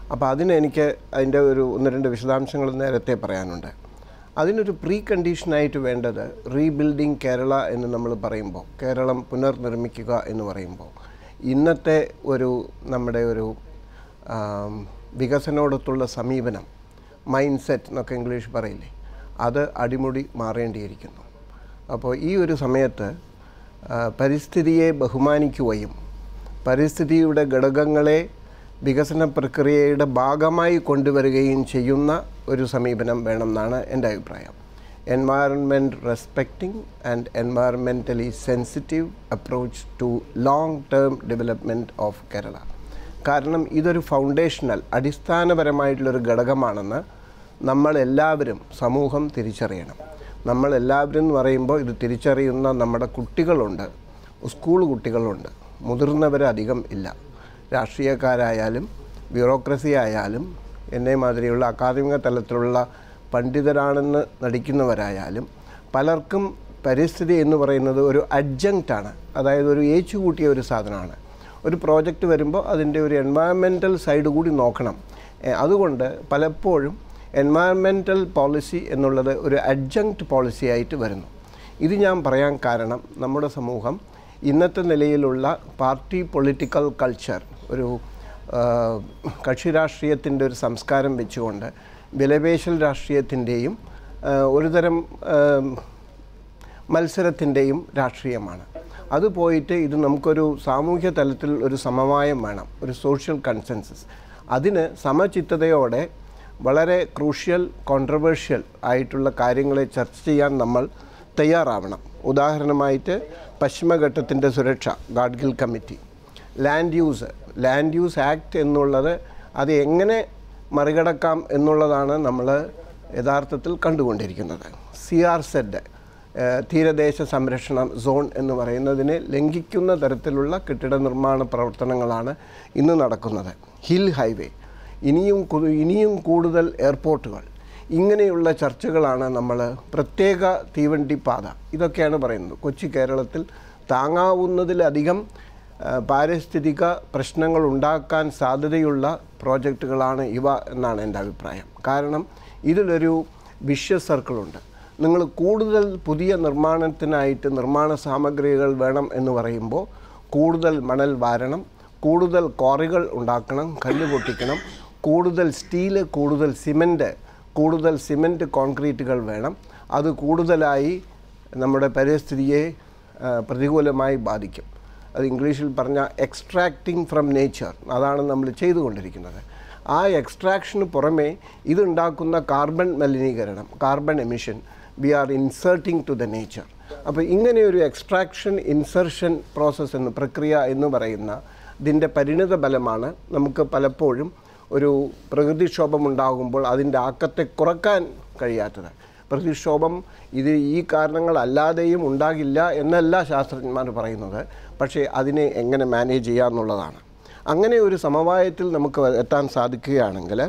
Speaker 6: അപ്പോൾ അതിന് എനിക്ക് അതിൻ്റെ ഒരു ഒന്ന് രണ്ട് വിശദാംശങ്ങൾ നേരത്തെ പറയാനുണ്ട് അതിനൊരു പ്രീ കണ്ടീഷനായിട്ട് വേണ്ടത് റീബിൽഡിംഗ് കേരള എന്ന് നമ്മൾ പറയുമ്പോൾ കേരളം പുനർനിർമ്മിക്കുക എന്ന് പറയുമ്പോൾ ഇന്നത്തെ ഒരു നമ്മുടെ ഒരു ആം, വികസനോടൊത്തുള്ള സമീപനം മൈൻഡ് സെറ്റ് എന്നൊക്കെ ഇംഗ്ലീഷ് പറയില്ലേ അത് അടിമുടി മാറേണ്ടിയിരിക്കുന്നു അപ്പോൾ ഈ ഒരു സമയത്ത് ആ, പരിസ്ഥിതിയെ ബഹുമാനിക്കുകയും പരിസ്ഥിതിയുടെ ഘടകങ്ങളെ വികസന പ്രക്രിയയുടെ ഭാഗമായി കൊണ്ടുവരികയും ചെയ്യുന്ന ഒരു സമീപനം വേണമെന്നാണ് എൻ്റെ അഭിപ്രായം environment respecting and environmentally sensitive approach to long term development of Kerala കാരണം ഇതൊരു ഫൗണ്ടേഷണൽ അടിസ്ഥാനപരമായിട്ടുള്ളൊരു ഘടകമാണെന്ന് നമ്മളെല്ലാവരും സമൂഹം തിരിച്ചറിയണം നമ്മളെല്ലാവരും എന്ന് പറയുമ്പോൾ ഇത് തിരിച്ചറിയുന്ന നമ്മുടെ കുട്ടികളുണ്ട് സ്കൂൾ കുട്ടികളുണ്ട് മുതിർന്നവരധികം ഇല്ല രാഷ്ട്രീയക്കാരായാലും ബ്യൂറോക്രസി ആയാലും എന്നെ മാതിരിയുള്ള അക്കാദമിക തലത്തിലുള്ള പണ്ഡിതരാണെന്ന് നടിക്കുന്നവരായാലും പലർക്കും പരിസ്ഥിതി എന്ന് പറയുന്നത് ഒരു അഡ്ജങ്ക്റ്റാണ് അതായത് ഒരു ഏച്ചുകൂട്ടിയ ഒരു സാധനമാണ് ഒരു പ്രോജക്റ്റ് വരുമ്പോൾ അതിൻ്റെ ഒരു എൻവയറമെൻറ്റൽ സൈഡ് കൂടി നോക്കണം എ, അതുകൊണ്ട് പലപ്പോഴും എൻവയറമെൻറ്റൽ പോളിസി എന്നുള്ളത് ഒരു അഡ്ജങ്ക്റ്റ് പോളിസി ആയിട്ട് വരുന്നു ഇത് ഞാൻ പറയാൻ കാരണം നമ്മുടെ സമൂഹം ഇന്നത്തെ നിലയിലുള്ള പാർട്ടി പൊളിറ്റിക്കൽ കൾച്ചർ ഒരു ആ, കക്ഷി രാഷ്ട്രീയത്തിൻ്റെ ഒരു സംസ്കാരം വെച്ചുകൊണ്ട് വിലപേശൽ രാഷ്ട്രീയത്തിൻ്റെയും ഒരുതരം ആ, മത്സരത്തിൻ്റെയും രാഷ്ട്രീയമാണ് അത് പോയിട്ട് ഇത് നമുക്കൊരു സാമൂഹ്യ തലത്തിൽ ഒരു സമവായം വേണം ഒരു സോഷ്യൽ കൺസെൻസസ് അതിന് സമചിത്തതയോടെ വളരെ ക്രൂഷ്യൽ കോൺട്രവേഴ്ഷ്യൽ ആയിട്ടുള്ള കാര്യങ്ങളെ ചർച്ച ചെയ്യാൻ നമ്മൾ തയ്യാറാവണം ഉദാഹരണമായിട്ട് പശ്ചിമഘട്ടത്തിൻ്റെ സുരക്ഷ Gadgil committee land use land use act എന്നുള്ളത് അത് എങ്ങനെ മറികടക്കാം എന്നുള്ളതാണ് നമ്മൾ യഥാർത്ഥത്തിൽ കണ്ടുകൊണ്ടിരിക്കുന്നത് സി ആർ സെഡ് തീരദേശ സംരക്ഷണ സോൺ എന്ന് പറയുന്നതിനെ ലംഘിക്കുന്ന തരത്തിലുള്ള കെട്ടിട നിർമ്മാണ പ്രവർത്തനങ്ങളാണ് ഇന്ന് നടക്കുന്നത് ഹിൽ ഹൈവേ ഇനിയും കു- ഇനിയും കൂടുതൽ എയർപോർട്ടുകൾ ഇങ്ങനെയുള്ള ചർച്ചകളാണ് നമ്മൾ പ്രത്യേക തീവണ്ടിപ്പാത ഇതൊക്കെയാണ് പറയുന്നത് കൊച്ചി കേരളത്തിൽ താങ്ങാവുന്നതിലധികം ആ, പാരിസ്ഥിതിക പ്രശ്നങ്ങൾ ഉണ്ടാക്കാൻ സാധ്യതയുള്ള പ്രോജക്റ്റുകളാണ് ഇവ എന്നാണ് എൻ്റെ അഭിപ്രായം കാരണം ഇതിലൊരു വിഷ്യ സർക്കിളുണ്ട് നിങ്ങൾ കൂടുതൽ പുതിയ നിർമ്മാണത്തിനായിട്ട് നിർമ്മാണ സാമഗ്രികൾ വേണം എന്ന് പറയുമ്പോൾ കൂടുതൽ മണൽ വാരണം കൂടുതൽ ക്വാറികൾ ഉണ്ടാക്കണം കല്ല് പൊട്ടിക്കണം കൂടുതൽ സ്റ്റീല് കൂടുതൽ സിമൻറ്റ് കൂടുതൽ സിമൻറ്റ് കോൺക്രീറ്റുകൾ വേണം അത് കൂടുതലായി നമ്മുടെ പരിസ്ഥിതിയെ ആ, പ്രതികൂലമായി ബാധിക്കും അത് ഇംഗ്ലീഷിൽ പറഞ്ഞ എക്സ്ട്രാക്റ്റിംഗ് ഫ്രം നേച്ചർ അതാണ് നമ്മൾ ചെയ്തുകൊണ്ടിരിക്കുന്നത് ആ എക്സ്ട്രാക്ഷന് പുറമേ ഇതുണ്ടാക്കുന്ന കാർബൺ മലിനീകരണം carbon emission we are inserting to the nature അപ്പോൾ ഇങ്ങനെ ഒരു എക്സ്ട്രാക്ഷൻ ഇൻസർഷൻ പ്രോസസ്സ് എന്ന് പ്രക്രിയ എന്ന് പറയുന്ന ഇതിൻ്റെ പരിണിത ഫലമാണ് നമുക്ക് പലപ്പോഴും ഒരു പ്രകൃതിക്ഷോഭം ഉണ്ടാകുമ്പോൾ അതിൻ്റെ ആക്കത്തെ കുറക്കാൻ കഴിയാത്തത് പ്രകൃതിക്ഷോഭം ഇത് ഈ കാരണങ്ങളല്ലാതെയും ഉണ്ടാകില്ല എന്നല്ല ശാസ്ത്രജ്ഞന്മാർ പറയുന്നത് പക്ഷേ അതിനെ എങ്ങനെ മാനേജ് ചെയ്യാമെന്നുള്ളതാണ് അങ്ങനെ ഒരു സമവായത്തിൽ നമുക്ക് എത്താൻ സാധിക്കുകയാണെങ്കിൽ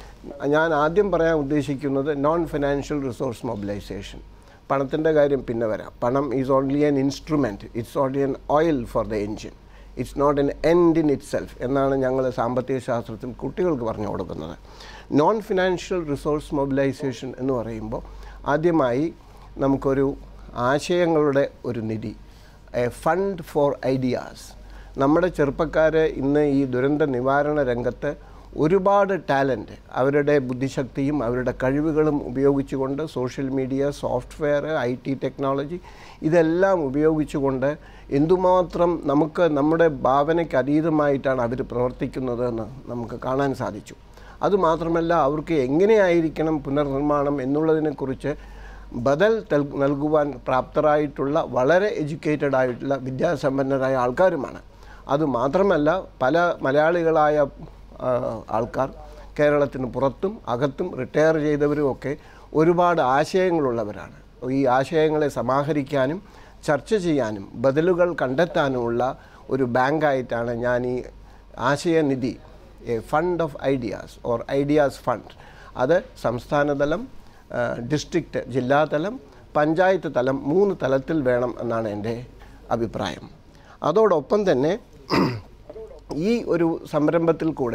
Speaker 6: ഞാൻ ആദ്യം പറയാൻ ഉദ്ദേശിക്കുന്നത് നോൺ ഫിനാൻഷ്യൽ റിസോഴ്സ് മൊബിലൈസേഷൻ പണത്തിൻ്റെ കാര്യം പിന്നെ വരാം പണം is only an instrument it's only an oil for the engine it's not an end in itself എന്നാണ് ഞങ്ങൾ സാമ്പത്തിക ശാസ്ത്രത്തിൽ കുട്ടികൾക്ക് പറഞ്ഞു കൊടുക്കുന്നത് നോൺ ഫിനാൻഷ്യൽ റിസോഴ്സ് മൊബിലൈസേഷൻ എന്ന് പറയുമ്പോൾ ആദ്യമായി നമുക്കൊരു ആശയങ്ങളുടെ ഒരു നിധി എ ഫണ്ട് ഫോർ ഐഡിയാസ് നമ്മുടെ ചെറുപ്പക്കാർ ഇന്ന് ഈ ദുരന്ത നിവാരണ രംഗത്ത് ഒരുപാട് ടാലൻറ്റ് അവരുടെ ബുദ്ധിശക്തിയും അവരുടെ കഴിവുകളും ഉപയോഗിച്ചുകൊണ്ട് social media software I T technology ഇതെല്ലാം ഉപയോഗിച്ചുകൊണ്ട് എന്തുമാത്രം നമുക്ക് നമ്മുടെ ഭാവനയ്ക്ക് അതീതമായിട്ടാണ് അവർ പ്രവർത്തിക്കുന്നതെന്ന് നമുക്ക് കാണാൻ സാധിച്ചു അതുമാത്രമല്ല അവർക്ക് എങ്ങനെയായിരിക്കണം പുനർനിർമ്മാണം എന്നുള്ളതിനെക്കുറിച്ച് ബദൽ തൽ- നൽകുവാൻ പ്രാപ്തരായിട്ടുള്ള വളരെ എഡ്യൂക്കേറ്റഡ് ആയിട്ടുള്ള വിദ്യാസമ്പന്നരായ ആൾക്കാരുമാണ് അതുമാത്രമല്ല പല മലയാളികളായ ആ, ആൾക്കാർ കേരളത്തിന് പുറത്തും അകത്തും റിട്ടയർ ചെയ്തവരും ഒക്കെ ഒരുപാട് ആശയങ്ങളുള്ളവരാണ് ഈ ആശയങ്ങളെ സമാഹരിക്കാനും ചർച്ച ചെയ്യാനും ബദലുകൾ കണ്ടെത്താനുമുള്ള ഒരു ബാങ്കായിട്ടാണ് ഞാൻ ഈ ആശയനിധി a fund of ideas or ideas fund അത് സംസ്ഥാനതലം ഡിസ്ട്രിക്റ്റ് ജില്ലാതലം പഞ്ചായത്ത് തലം മൂന്ന് തലത്തിൽ വേണം എന്നാണ് എൻ്റെ അഭിപ്രായം അതോടൊപ്പം തന്നെ ഈ ഒരു സംരംഭത്തിൽ കൂടെ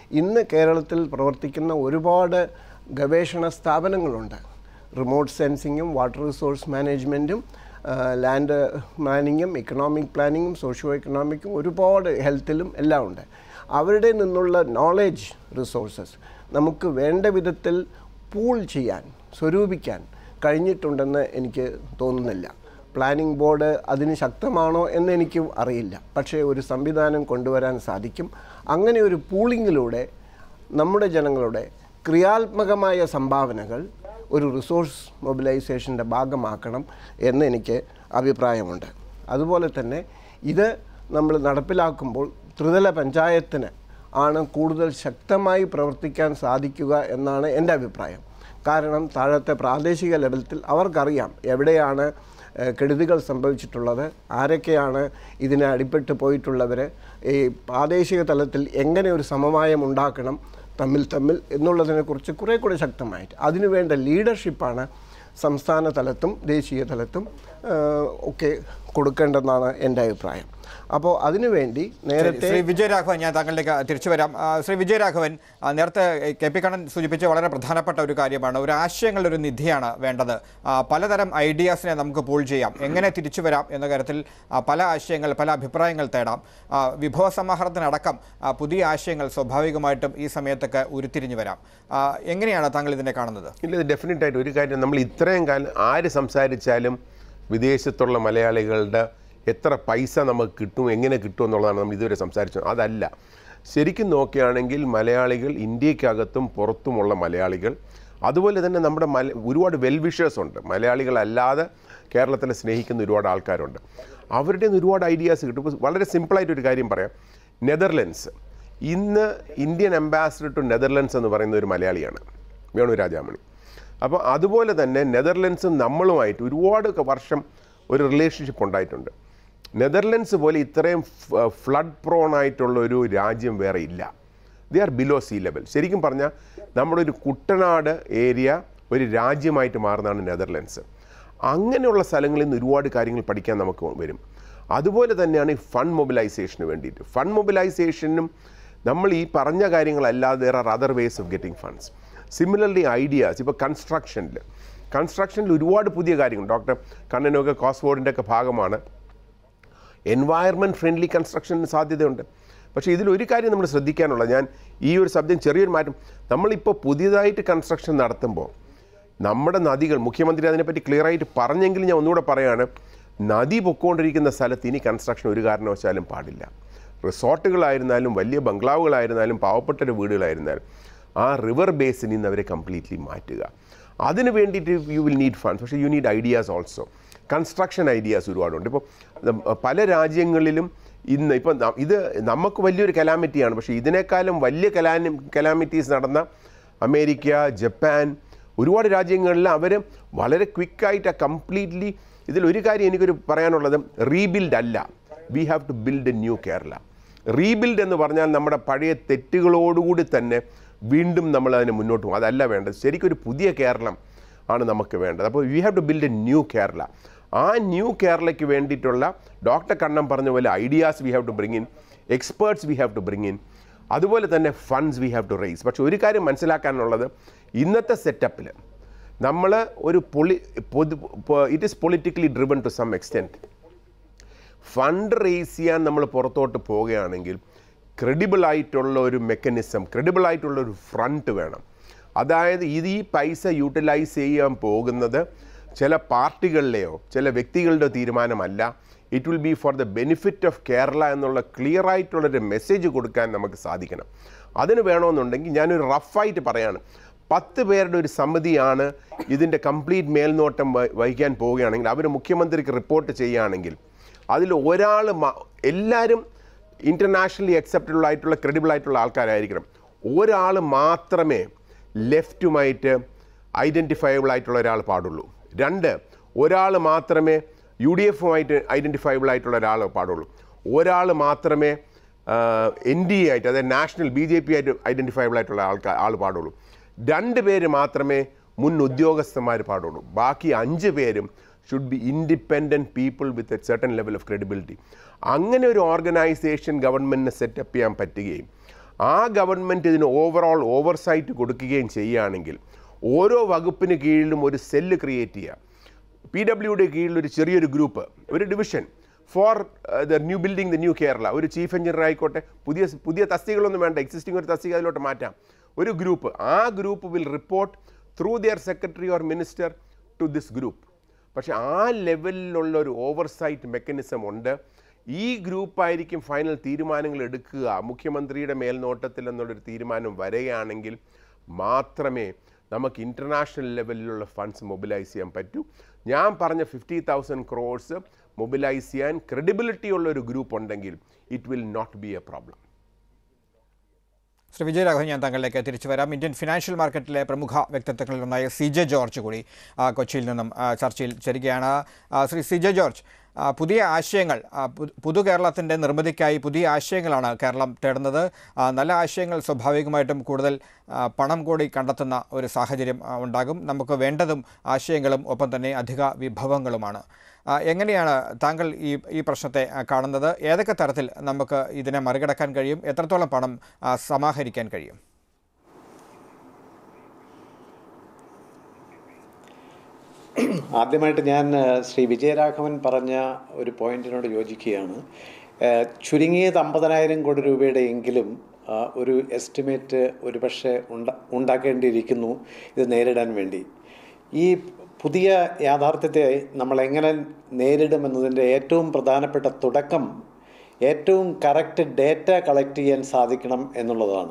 Speaker 6: ഇന്ന് കേരളത്തിൽ പ്രവർത്തിക്കുന്ന ഒരുപാട് ഗവേഷണ സ്ഥാപനങ്ങളുണ്ട് റിമോട്ട് സെൻസിങ്ങും വാട്ടർ റിസോഴ്സ് മാനേജ്മെൻറ്റും ലാൻഡ് പ്ലാനിങ്ങും ഇക്കണോമിക് പ്ലാനിങ്ങും സോഷ്യോ എക്കണോമിക്കും ഒരുപാട് ഹെൽത്തിലും എല്ലാം ഉണ്ട് അവരുടെ നിന്നുള്ള നോളേജ് റിസോഴ്സസ് നമുക്ക് വേണ്ട വിധത്തിൽ പൂൾ ചെയ്യാൻ സ്വരൂപിക്കാൻ കഴിഞ്ഞിട്ടുണ്ടെന്ന് എനിക്ക് തോന്നുന്നില്ല പ്ലാനിംഗ് ബോർഡ് അതിന് ശക്തമാണോ എന്ന് എനിക്ക് അറിയില്ല പക്ഷേ ഒരു സംവിധാനം കൊണ്ടുവരാൻ സാധിക്കും അങ്ങനെ ഒരു പൂളിങ്ങിലൂടെ നമ്മുടെ ജനങ്ങളുടെ ക്രിയാത്മകമായ സംഭാവനകൾ ഒരു റിസോഴ്സ് മൊബിലൈസേഷൻ്റെ ഭാഗമാക്കണം എന്ന് എനിക്ക് അഭിപ്രായമുണ്ട് അതുപോലെ തന്നെ ഇത് നമ്മൾ നടപ്പിലാക്കുമ്പോൾ ത്രിതല പഞ്ചായത്തിന് ആണ് കൂടുതൽ ശക്തമായി പ്രവർത്തിക്കാൻ സാധിക്കുക എന്നാണ് എൻ്റെ അഭിപ്രായം കാരണം താഴത്തെ പ്രാദേശിക ലെവലത്തിൽ അവർക്കറിയാം എവിടെയാണ് ഏഹ്, കെടുതികൾ സംഭവിച്ചിട്ടുള്ളത് ആരൊക്കെയാണ് ഇതിന് അടിപ്പെട്ട് പോയിട്ടുള്ളവർ ഈ പ്രാദേശിക തലത്തിൽ എങ്ങനെ ഒരു സമവായം ഉണ്ടാക്കണം തമ്മിൽ തമ്മിൽ എന്നുള്ളതിനെക്കുറിച്ച് കുറേ കൂടെ ശക്തമായിട്ട് അതിനുവേണ്ട ലീഡർഷിപ്പാണ് സംസ്ഥാന തലത്തും ദേശീയ തലത്തും ഏഹ്, ഒക്കെ കൊടുക്കേണ്ടെന്നാണ് എൻ്റെ അഭിപ്രായം അപ്പോൾ അതിനുവേണ്ടി നേരത്തെ
Speaker 1: ശ്രീ വിജയരാഘവൻ ഞാൻ താങ്കളിലേക്ക് തിരിച്ചു വരാം ആ, ശ്രീ വിജയരാഘവൻ ആ, നേരത്തെ കെ പി കണ്ണൻ സൂചിപ്പിച്ച വളരെ പ്രധാനപ്പെട്ട ഒരു കാര്യമാണ് ഒരു ആശയങ്ങളുടെ ഒരു നിധിയാണ് വേണ്ടത് ആ, പലതരം ഐഡിയാസിനെ നമുക്ക് പൂൾ ചെയ്യാം എങ്ങനെ തിരിച്ചു വരാം എന്ന കാര്യത്തിൽ ആ, പല ആശയങ്ങൾ പല അഭിപ്രായങ്ങൾ തേടാം ആ, വിഭവ സമാഹരണത്തിനടക്കം ആ, പുതിയ ആശയങ്ങൾ സ്വാഭാവികമായിട്ടും ഈ സമയത്തൊക്കെ ഉരുത്തിരിഞ്ഞു വരാം ആ, എങ്ങനെയാണ് താങ്കൾ ഇതിനെ കാണുന്നത്
Speaker 3: ഇല്ല ഇത് ഡെഫിനറ്റ് ആയിട്ട് ഒരു കാര്യം നമ്മൾ ഇത്രയും കാലം ആര് സംസാരിച്ചാലും വിദേശത്തുള്ള മലയാളികളുടെ എത്ര പൈസ നമുക്ക് കിട്ടും എങ്ങനെ കിട്ടും എന്നുള്ളതാണ് നമ്മൾ ഇതുവരെ സംസാരിച്ചത് അതല്ല ശരിക്കും നോക്കുകയാണെങ്കിൽ മലയാളികൾ ഇന്ത്യക്കകത്തും പുറത്തുമുള്ള മലയാളികൾ അതുപോലെ തന്നെ നമ്മുടെ മല ഒരുപാട് വെൽവിഷേഴ്സ് ഉണ്ട് മലയാളികളല്ലാതെ കേരളത്തിനെ സ്നേഹിക്കുന്ന ഒരുപാട് ആൾക്കാരുണ്ട് അവരുടെ നിന്ന് ഒരുപാട് ഐഡിയാസ് കിട്ടും ഇപ്പോൾ വളരെ സിമ്പിളായിട്ടൊരു കാര്യം പറയാം നെതർലൻഡ്സ് ഇന്ന് ഇന്ത്യൻ അംബാസിഡർ ടു നെതർലൻഡ്സ് എന്ന് പറയുന്ന ഒരു മലയാളിയാണ് വേണു രാജാമണി അപ്പോൾ അതുപോലെ തന്നെ നെതർലൻഡ്സും നമ്മളുമായിട്ട് ഒരുപാട് ക- വർഷം ഒരു റിലേഷൻഷിപ്പ് ഉണ്ടായിട്ടുണ്ട് നെതർലൻഡ്സ് പോലെ ഇത്രയും ഫ്ലഡ് പ്രോൺ ആയിട്ടുള്ള ഒരു രാജ്യം വേറെ ഇല്ല they are below sea level ശരിക്കും പറഞ്ഞാൽ നമ്മുടെ ഒരു കുട്ടനാട് ഏരിയ ഒരു രാജ്യമായിട്ട് മാറുന്നതാണ് നെതർലൻഡ്സ് അങ്ങനെയുള്ള സ്ഥലങ്ങളിൽ നിന്ന് ഒരുപാട് കാര്യങ്ങൾ പഠിക്കാൻ നമുക്ക് വരും അതുപോലെ തന്നെയാണ് ഈ ഫണ്ട് മൊബിലൈസേഷന് വേണ്ടിയിട്ട് ഫണ്ട് മൊബിലൈസേഷനും നമ്മൾ ഈ പറഞ്ഞ കാര്യങ്ങളല്ലാതെ there are other ways of getting funds similarly ideas ഇപ്പോൾ കൺസ്ട്രക്ഷനിൽ കൺസ്ട്രക്ഷനിൽ ഒരുപാട് പുതിയ കാര്യങ്ങൾ ഡോക്ടർ കണ്ണനൊക്കെ കോസ്ഫോർഡിൻ്റെ ഒക്കെ ഭാഗമാണ് എൻവയർമെൻറ്റ് ഫ്രണ്ട്ലി കൺസ്ട്രക്ഷന് സാധ്യതയുണ്ട് പക്ഷേ ഇതിൽ ഒരു കാര്യം നമ്മൾ ശ്രദ്ധിക്കാനുള്ളത് ഞാൻ ഈ ഒരു സബ്ജക്റ്റ് ചെറിയൊരു മാറ്റം നമ്മളിപ്പോൾ പുതിയതായിട്ട് കൺസ്ട്രക്ഷൻ നടത്തുമ്പോൾ നമ്മുടെ നദികൾ മുഖ്യമന്ത്രി അതിനെപ്പറ്റി ക്ലിയർ ആയിട്ട് പറഞ്ഞെങ്കിലും ഞാൻ ഒന്നുകൂടെ പറയാണ് നദി പൊക്കോണ്ടിരിക്കുന്ന സ്ഥലത്ത് ഇനി കൺസ്ട്രക്ഷൻ ഒരു കാരണവശാലും പാടില്ല റിസോർട്ടുകളായിരുന്നാലും വലിയ ബംഗ്ലാവുകളായിരുന്നാലും പാവപ്പെട്ട ഒരു വീടുകളായിരുന്നാലും ആ റിവർ ബേസിൽ നിന്ന് അവരെ കംപ്ലീറ്റ്ലി മാറ്റുക അതിന് വേണ്ടിയിട്ട് യു വിൽ നീഡ് ഫണ്ട്സ് പക്ഷേ you need ideas also construction ideas ഒരുപാടുണ്ട് ഇപ്പോൾ നം- പല രാജ്യങ്ങളിലും ഇന്ന് ഇപ്പം ന- ഇത് നമുക്ക് വലിയൊരു കലാമിറ്റിയാണ് പക്ഷേ ഇതിനേക്കാളും വലിയ കലാനി കലാമിറ്റീസ് നടന്ന അമേരിക്ക ജപ്പാൻ ഒരുപാട് രാജ്യങ്ങളിൽ അവർ വളരെ ക്വിക്കായിട്ട് കംപ്ലീറ്റ്ലി ഇതിലൊരു കാര്യം എനിക്കൊരു പറയാനുള്ളത് റീബിൽഡ് അല്ല we have to build a new Kerala rebuild എന്ന് പറഞ്ഞാൽ നമ്മുടെ പഴയ തെറ്റുകളോടുകൂടി തന്നെ വീണ്ടും നമ്മൾ അതിന് മുന്നോട്ട് പോകും അതല്ല വേണ്ടത് ശരിക്കും ഒരു പുതിയ കേരളം ആണ് നമുക്ക് വേണ്ടത് അപ്പോൾ we have to build a new Kerala ആ ന്യൂ കേരളയ്ക്ക് വേണ്ടിയിട്ടുള്ള ഡോക്ടർ കണ്ണം പറഞ്ഞ പോലെ ideas we have to bring in experts we have to bring in അതുപോലെ തന്നെ funds we have to raise പക്ഷെ ഒരു കാര്യം മനസ്സിലാക്കാനുള്ളത് ഇന്നത്തെ സെറ്റപ്പിൽ നമ്മൾ ഒരു പൊളി പൊതു it is politically driven to some extent fund raise ചെയ്യാൻ നമ്മൾ പുറത്തോട്ട് പോവുകയാണെങ്കിൽ ക്രെഡിബിൾ ആയിട്ടുള്ള ഒരു മെക്കാനിസം ക്രെഡിബിൾ ആയിട്ടുള്ള ഒരു ഫ്രണ്ട് വേണം അതായത് ഇത് ഈ പൈസ യൂട്ടിലൈസ് ചെയ്യാൻ പോകുന്നത് ചില പാർട്ടികളിലെയോ ചില വ്യക്തികളുടെ തീരുമാനമല്ല it will be for the benefit of Kerala എന്നുള്ള ക്ലിയർ ആയിട്ടുള്ളൊരു മെസ്സേജ് കൊടുക്കാൻ നമുക്ക് സാധിക്കണം അതിന് വേണമെന്നുണ്ടെങ്കിൽ ഞാനൊരു റഫായിട്ട് പറയാണ് പത്ത് പേരുടെ ഒരു സമിതിയാണ് ഇതിൻ്റെ കംപ്ലീറ്റ് മേൽനോട്ടം വഹി- വഹിക്കാൻ പോവുകയാണെങ്കിൽ അവർ മുഖ്യമന്ത്രിക്ക് റിപ്പോർട്ട് ചെയ്യുകയാണെങ്കിൽ അതിൽ ഒരാൾ എല്ലാവരും ഇൻ്റർനാഷണലി അക്സെപ്റ്റബിൾ ആയിട്ടുള്ള ക്രെഡിബിൾ ആയിട്ടുള്ള ആൾക്കാരായിരിക്കണം ഒരാൾ മാത്രമേ ലെഫ്റ്റുമായിട്ട് ഐഡൻറ്റിഫയബിൾ ആയിട്ടുള്ള ഒരാൾ പാടുള്ളൂ രണ്ട് ഒരാൾ മാത്രമേ യു ഡി എഫുമായിട്ട് ഐഡൻറ്റിഫയബിൾ ആയിട്ടുള്ള ഒരാൾ പാടുള്ളൂ ഒരാൾ മാത്രമേ എൻ ഡി എ ആയിട്ട് അതായത് നാഷണൽ ബി ജെ പി ആയിട്ട് ഐഡൻറ്റിഫയബിൾ ആയിട്ടുള്ള ആൾക്കാർ ആൾ പാടുള്ളൂ രണ്ട് പേര് മാത്രമേ മുൻ ഉദ്യോഗസ്ഥന്മാർ പാടുള്ളൂ ബാക്കി അഞ്ച് പേരും should be independent people with a certain level of credibility അങ്ങനെ ഒരു ഓർഗനൈസേഷൻ ഗവൺമെൻറ്റിന് സെറ്റപ്പ് ചെയ്യാൻ പറ്റുകയും ആ ഗവൺമെൻറ് ഇതിന് ഓവറോൾ ഓവർസൈറ്റ് കൊടുക്കുകയും ചെയ്യുകയാണെങ്കിൽ ഓരോ വകുപ്പിന് കീഴിലും ഒരു സെല്ല് ക്രിയേറ്റ് ചെയ്യുക പി ഡബ്ല്യുടെ കീഴിൽ ഒരു ചെറിയൊരു ഗ്രൂപ്പ് ഒരു division for the new building the new Kerala ഒരു ചീഫ് എഞ്ചിനീയർ ആയിക്കോട്ടെ പുതിയ പുതിയ തസ്തികളൊന്നും വേണ്ട എക്സിസ്റ്റിംഗ് ഒരു തസ്തിക അതിലോട്ട് മാറ്റാം ഒരു ഗ്രൂപ്പ് ആ group will report through their secretary or minister to this group പക്ഷേ ആ ലെവലിലുള്ള ഒരു ഓവർസൈറ്റ് മെക്കാനിസം ഉണ്ട് ഈ ഗ്രൂപ്പായിരിക്കും ഫൈനൽ തീരുമാനങ്ങൾ എടുക്കുക മുഖ്യമന്ത്രിയുടെ മേൽനോട്ടത്തിൽ എന്നുള്ളൊരു തീരുമാനം വരികയാണെങ്കിൽ മാത്രമേ നമുക്ക് ഇൻ്റർനാഷണൽ ലെവലിലുള്ള ഫണ്ട്സ് മൊബിലൈസ് ചെയ്യാൻ പറ്റൂ ഞാൻ പറഞ്ഞ ഫിഫ്റ്റി തൗസൻഡ് ക്രോഡ്സ് മൊബിലൈസ് ചെയ്യാൻ ക്രെഡിബിലിറ്റി ഉള്ള ഒരു ഗ്രൂപ്പ് ഉണ്ടെങ്കിൽ it will not be a problem
Speaker 1: Shri Vijayaraghavan ഞാൻ താങ്കളിലേക്ക് തിരിച്ചു വരാം ഇന്ത്യൻ ഫിനാൻഷ്യൽ മാർക്കറ്റിലെ പ്രമുഖ വ്യക്തിത്വങ്ങളിൽ ഒന്നായ സി ജെ ജോർജ് കൂടി ആ, കൊച്ചിയിൽ നിന്നും ആ, ചർച്ചയിൽ ചേരുകയാണ് ആ, ശ്രീ സി ജെ ജോർജ് ആ, പുതിയ ആശയങ്ങൾ ആ, പു- പുതു കേരളത്തിൻ്റെ നിർമ്മിതിക്കായി പുതിയ ആശയങ്ങളാണ് കേരളം തേടുന്നത് ആ, നല്ല ആശയങ്ങൾ സ്വാഭാവികമായിട്ടും കൂടുതൽ ആ, പണം കൂടി കണ്ടെത്തുന്ന ഒരു സാഹചര്യം ആ, ഉണ്ടാകും നമുക്ക് വേണ്ടതും ആശയങ്ങളും ഒപ്പം തന്നെ അധിക വിഭവങ്ങളുമാണ് ആ, എങ്ങനെയാണ് താങ്കൾ ഈ ഈ പ്രശ്നത്തെ ആ, കാണുന്നത് ഏതൊക്കെ തരത്തിൽ നമുക്ക് ഇതിനെ മറികടക്കാൻ കഴിയും എത്രത്തോളം പണം ആ, സമാഹരിക്കാൻ കഴിയും
Speaker 7: ആദ്യമായിട്ട് ഞാൻ ആ, ശ്രീ വിജയരാഘവൻ പറഞ്ഞ ഒരു പോയിന്റിനോട് യോജിക്കുകയാണ് ആ, ചുരുങ്ങിയത് അമ്പതിനായിരം കോടി രൂപയുടെ എങ്കിലും ആ, ഒരു എസ്റ്റിമേറ്റ് ഒരുപക്ഷെ ഉണ്ട ഉണ്ടാക്കേണ്ടിയിരിക്കുന്നു ഇത് നേരിടാൻ വേണ്ടി ഈ പുതിയ യാഥാർത്ഥ്യത്തെ നമ്മൾ എങ്ങനെ നേരിടുമെന്നതിൻ്റെ ഏറ്റവും പ്രധാനപ്പെട്ട തുടക്കം ഏറ്റവും കറക്റ്റ് ഡേറ്റ കളക്ട് ചെയ്യാൻ സാധിക്കണം എന്നുള്ളതാണ്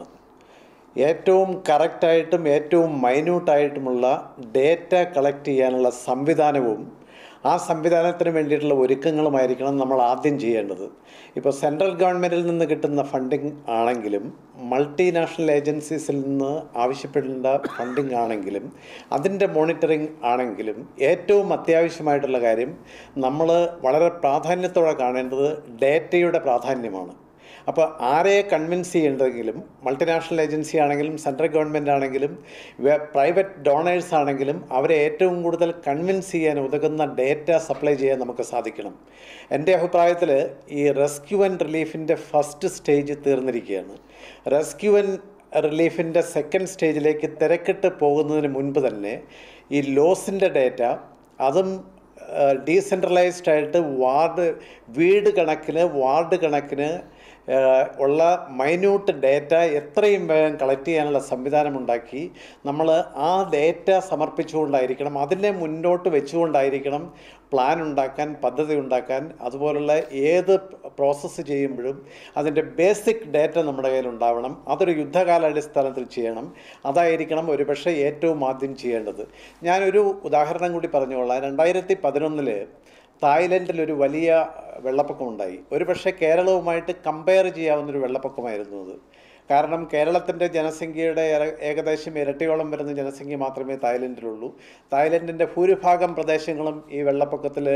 Speaker 7: ഏറ്റവും കറക്റ്റായിട്ടും ഏറ്റവും മൈന്യൂട്ടായിട്ടുമുള്ള ഡേറ്റ കളക്ട് ചെയ്യാനുള്ള സംവിധാനവും ആ സംവിധാനത്തിന് വേണ്ടിയിട്ടുള്ള ഒരുക്കങ്ങളുമായിരിക്കണം നമ്മൾ ആദ്യം ചെയ്യേണ്ടത് ഇപ്പോൾ സെൻട്രൽ ഗവൺമെൻറ്റിൽ നിന്ന് കിട്ടുന്ന ഫണ്ടിങ് ആണെങ്കിലും മൾട്ടിനാഷണൽ ഏജൻസീസിൽ നിന്ന് ആവശ്യപ്പെടേണ്ട ഫണ്ടിങ് ആണെങ്കിലും അതിൻ്റെ മോണിറ്ററിങ് ആണെങ്കിലും ഏറ്റവും അത്യാവശ്യമായിട്ടുള്ള കാര്യം നമ്മൾ വളരെ പ്രാധാന്യത്തോടെ കാണേണ്ടത് ഡേറ്റയുടെ പ്രാധാന്യമാണ് അപ്പോൾ ആരെ കൺവിൻസ് ചെയ്യേണ്ടതെങ്കിലും മൾട്ടിനാഷണൽ ഏജൻസി ആണെങ്കിലും സെൻട്രൽ ഗവൺമെൻറ് ആണെങ്കിലും പ്രൈവറ്റ് ഡോണേഴ്സ് ആണെങ്കിലും അവരെ ഏറ്റവും കൂടുതൽ കൺവിൻസ് ചെയ്യാൻ ഉതകുന്ന ഡേറ്റ സപ്ലൈ ചെയ്യാൻ നമുക്ക് സാധിക്കണം എൻ്റെ അഭിപ്രായത്തിൽ ഈ റെസ്ക്യൂ ആൻഡ് റിലീഫിൻ്റെ ഫസ്റ്റ് സ്റ്റേജ് തീർന്നിരിക്കുകയാണ് റെസ്ക്യൂ ആൻഡ് റിലീഫിൻ്റെ സെക്കൻഡ് സ്റ്റേജിലേക്ക് തിരക്കിട്ട് പോകുന്നതിന് മുൻപ് തന്നെ ഈ ലോസിൻ്റെ ഡേറ്റ അതും ഡീസെൻട്രലൈസ്ഡ് ആയിട്ട് വാർഡ് വീട് കണക്കിന് വാർഡ് കണക്കിന് ഏഹ്, ഉള്ള മൈന്യൂട്ട് ഡേറ്റ എത്രയും വേഗം കളക്ട് ചെയ്യാനുള്ള സംവിധാനം ഉണ്ടാക്കി നമ്മൾ ആ ഡേറ്റ സമർപ്പിച്ചുകൊണ്ടായിരിക്കണം അതിനെ മുന്നോട്ട് വെച്ചുകൊണ്ടായിരിക്കണം പ്ലാൻ ഉണ്ടാക്കാൻ പദ്ധതി ഉണ്ടാക്കാൻ അതുപോലുള്ള ഏത് പ്രോസസ്സ് ചെയ്യുമ്പോഴും അതിൻ്റെ ബേസിക് ഡേറ്റ നമ്മുടെ കയ്യിൽ ഉണ്ടാവണം അതൊരു യുദ്ധകാലാടിസ്ഥാനത്തിൽ ചെയ്യണം അതായിരിക്കണം ഒരുപക്ഷെ ഏറ്റവും ആദ്യം ചെയ്യേണ്ടത് ഞാനൊരു ഉദാഹരണം കൂടി പറഞ്ഞുകൊള്ളാം രണ്ടായിരത്തി പതിനൊന്നില് തായ്ലൻഡിൽ ഒരു വലിയ വെള്ളപ്പൊക്കമുണ്ടായി ഒരുപക്ഷെ കേരളവുമായിട്ട് കമ്പയർ ചെയ്യാവുന്നൊരു വെള്ളപ്പൊക്കമായിരുന്നു അത് കാരണം കേരളത്തിൻ്റെ ജനസംഖ്യയുടെ ഏറെ- ഏകദേശം ഇരട്ടിയോളം വരുന്ന ജനസംഖ്യ മാത്രമേ തായ്ലൻഡിലുള്ളൂ തായ്ലൻഡിൻ്റെ ഭൂരിഭാഗം പ്രദേശങ്ങളും ഈ വെള്ളപ്പൊക്കത്തിൽ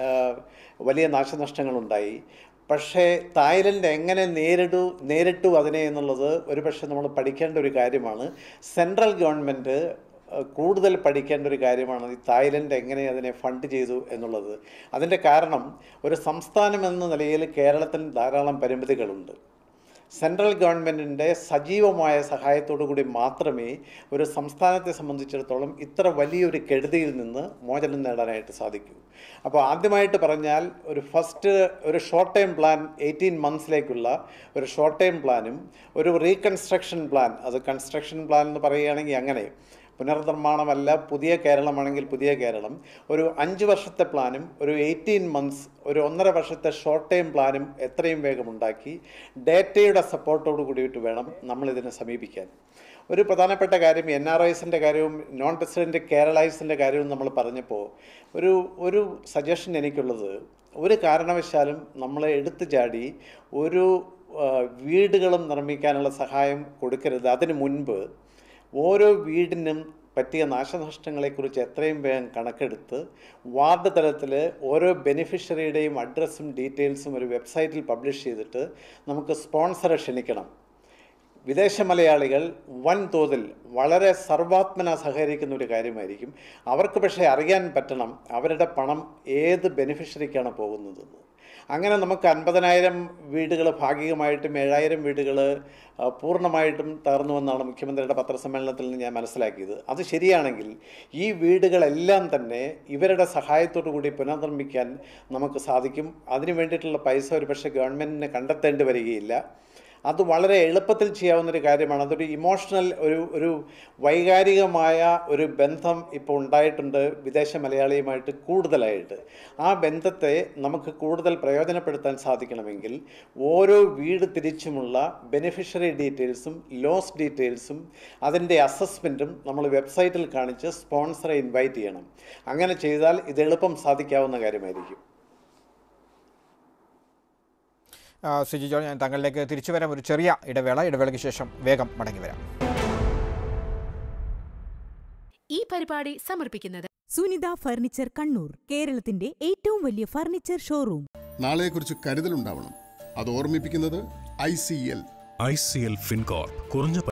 Speaker 7: വലിയ നാശനഷ്ടങ്ങളുണ്ടായി പക്ഷേ തായ്ലൻഡ് എങ്ങനെ നേരിടു നേരിട്ടു അതിനെ എന്നുള്ളത് ഒരുപക്ഷെ നമ്മൾ പഠിക്കേണ്ട ഒരു കാര്യമാണ് സെൻട്രൽ ഗവൺമെൻറ് ഏഹ് കൂടുതൽ പഠിക്കേണ്ട ഒരു കാര്യമാണ് ഈ തായ്ലൻഡ് എങ്ങനെ അതിനെ ഫണ്ട് ചെയ്തു എന്നുള്ളത് അതിൻ്റെ കാരണം ഒരു സംസ്ഥാനം എന്ന നിലയിൽ കേരളത്തിന് ധാരാളം പരിമിതികളുണ്ട് സെൻട്രൽ ഗവൺമെൻറ്റിൻ്റെ സജീവമായ സഹായത്തോടു കൂടി മാത്രമേ ഒരു സംസ്ഥാനത്തെ സംബന്ധിച്ചിടത്തോളം ഇത്ര വലിയൊരു കെടുതിയിൽ നിന്ന് മോചനം നേടാനായിട്ട് സാധിക്കൂ അപ്പോൾ ആദ്യമായിട്ട് പറഞ്ഞാൽ ഒരു ഫസ്റ്റ് ഒരു ഷോർട്ട് ടൈം പ്ലാൻ എയ്റ്റീൻ മന്ത്സിലേക്കുള്ള ഒരു ഷോർട്ട് ടൈം പ്ലാനും ഒരു റീകൺസ്ട്രക്ഷൻ പ്ലാൻ അത് കൺസ്ട്രക്ഷൻ പ്ലാൻ എന്ന് പറയുകയാണെങ്കിൽ അങ്ങനെ പുനർനിർമ്മാണമല്ല പുതിയ കേരളമാണെങ്കിൽ പുതിയ കേരളം ഒരു അഞ്ച് വർഷത്തെ പ്ലാനും ഒരു എയ്റ്റീൻ മന്ത്സ് ഒരു ഒന്നര വർഷത്തെ ഷോർട്ട് ടൈം പ്ലാനും എത്രയും വേഗം ഉണ്ടാക്കി ഡേറ്റയുടെ സപ്പോർട്ടോട് കൂടിയിട്ട് വേണം നമ്മളിതിനെ സമീപിക്കാൻ ഒരു പ്രധാനപ്പെട്ട കാര്യം എൻ ആർ ഐസിൻ്റെ കാര്യവും നോൺ റെസിഡൻറ്റ് കേരളൈസിൻ്റെ കാര്യവും നമ്മൾ പറഞ്ഞപ്പോൾ ഒരു ഒരു സജഷൻ എനിക്കുള്ളത് ഒരു കാരണവശാലും നമ്മളെ എടുത്തു ചാടി ഒരു ആ, വീടുകളും നിർമ്മിക്കാനുള്ള സഹായം കൊടുക്കരുത് അതിനു മുൻപ് ഓരോ വീടിനും പറ്റിയ നാശനഷ്ടങ്ങളെക്കുറിച്ച് എത്രയും വേഗം കണക്കെടുത്ത് വാർഡ് തലത്തിൽ ഓരോ ബെനിഫിഷ്യറിയുടെയും അഡ്രസ്സും ഡീറ്റെയിൽസും ഒരു വെബ്സൈറ്റിൽ പബ്ലിഷ് ചെയ്തിട്ട് നമുക്ക് സ്പോൺസറെ ക്ഷണിക്കണം വിദേശ മലയാളികൾ വൻതോതിൽ വളരെ സർവാത്മന സഹകരിക്കുന്ന ഒരു കാര്യമായിരിക്കും അവർക്ക് പക്ഷേ അറിയാൻ പറ്റണം അവരുടെ പണം ഏത് ബെനിഫിഷ്യറിക്കാണ് പോകുന്നതെന്ന് അങ്ങനെ നമുക്ക് അൻപതിനായിരം വീടുകൾ ഭാഗികമായിട്ടും ഏഴായിരം വീടുകൾ പൂർണ്ണമായിട്ടും തകർന്നുവെന്നാണ് മുഖ്യമന്ത്രിയുടെ പത്രസമ്മേളനത്തിൽ നിന്ന് ഞാൻ മനസ്സിലാക്കിയത് അത് ശരിയാണെങ്കിൽ ഈ വീടുകളെല്ലാം തന്നെ ഇവരുടെ സഹായത്തോടു കൂടി പുനർനിർമ്മിക്കാൻ നമുക്ക് സാധിക്കും അതിനു വേണ്ടിയിട്ടുള്ള പൈസ ഒരു പക്ഷേ ഗവൺമെൻറ്റിന് കണ്ടെത്തേണ്ടി വരികയില്ല അത് വളരെ എളുപ്പത്തിൽ ചെയ്യാവുന്നൊരു കാര്യമാണ് അതൊരു ഇമോഷണൽ ഒരു ഒരു വൈകാരികമായ ഒരു ബന്ധം ഇപ്പോൾ ഉണ്ടായിട്ടുണ്ട് വിദേശ മലയാളിയുമായിട്ട് കൂടുതലായിട്ട് ആ ബന്ധത്തെ നമുക്ക് കൂടുതൽ പ്രയോജനപ്പെടുത്താൻ സാധിക്കണമെങ്കിൽ ഓരോ വീട് തിരിച്ചുമുള്ള ബെനിഫിഷ്യറി ഡീറ്റെയിൽസും ലോസ് ഡീറ്റെയിൽസും അതിൻ്റെ അസസ്മെൻറ്റും നമ്മൾ വെബ്സൈറ്റിൽ കാണിച്ച് സ്പോൺസറെ ഇൻവൈറ്റ് ചെയ്യണം അങ്ങനെ ചെയ്താൽ ഇത് എളുപ്പം സാധിക്കാവുന്ന കാര്യമായിരിക്കും
Speaker 1: ആ, സിജി ജോൺ ഞാൻ താങ്കളിലേക്ക് തിരിച്ചു വരാം ഒരു ചെറിയ ഇടവേള ഇടവേളയ്ക്ക് ശേഷം വേഗം മടങ്ങി വരാം
Speaker 8: ഈ പരിപാടി സമർപ്പിക്കുന്നത്
Speaker 9: സുനിത ഫർണിച്ചർ കണ്ണൂർ കേരളത്തിന്റെ ഏറ്റവും വലിയ ഫർണിച്ചർ ഷോറൂം
Speaker 10: നാളെക്കുറിച്ച് കരുതലുണ്ടാവണം അത് ഓർമ്മിപ്പിക്കുന്നത് I C L
Speaker 11: I C L Fincorp കുറഞ്ഞ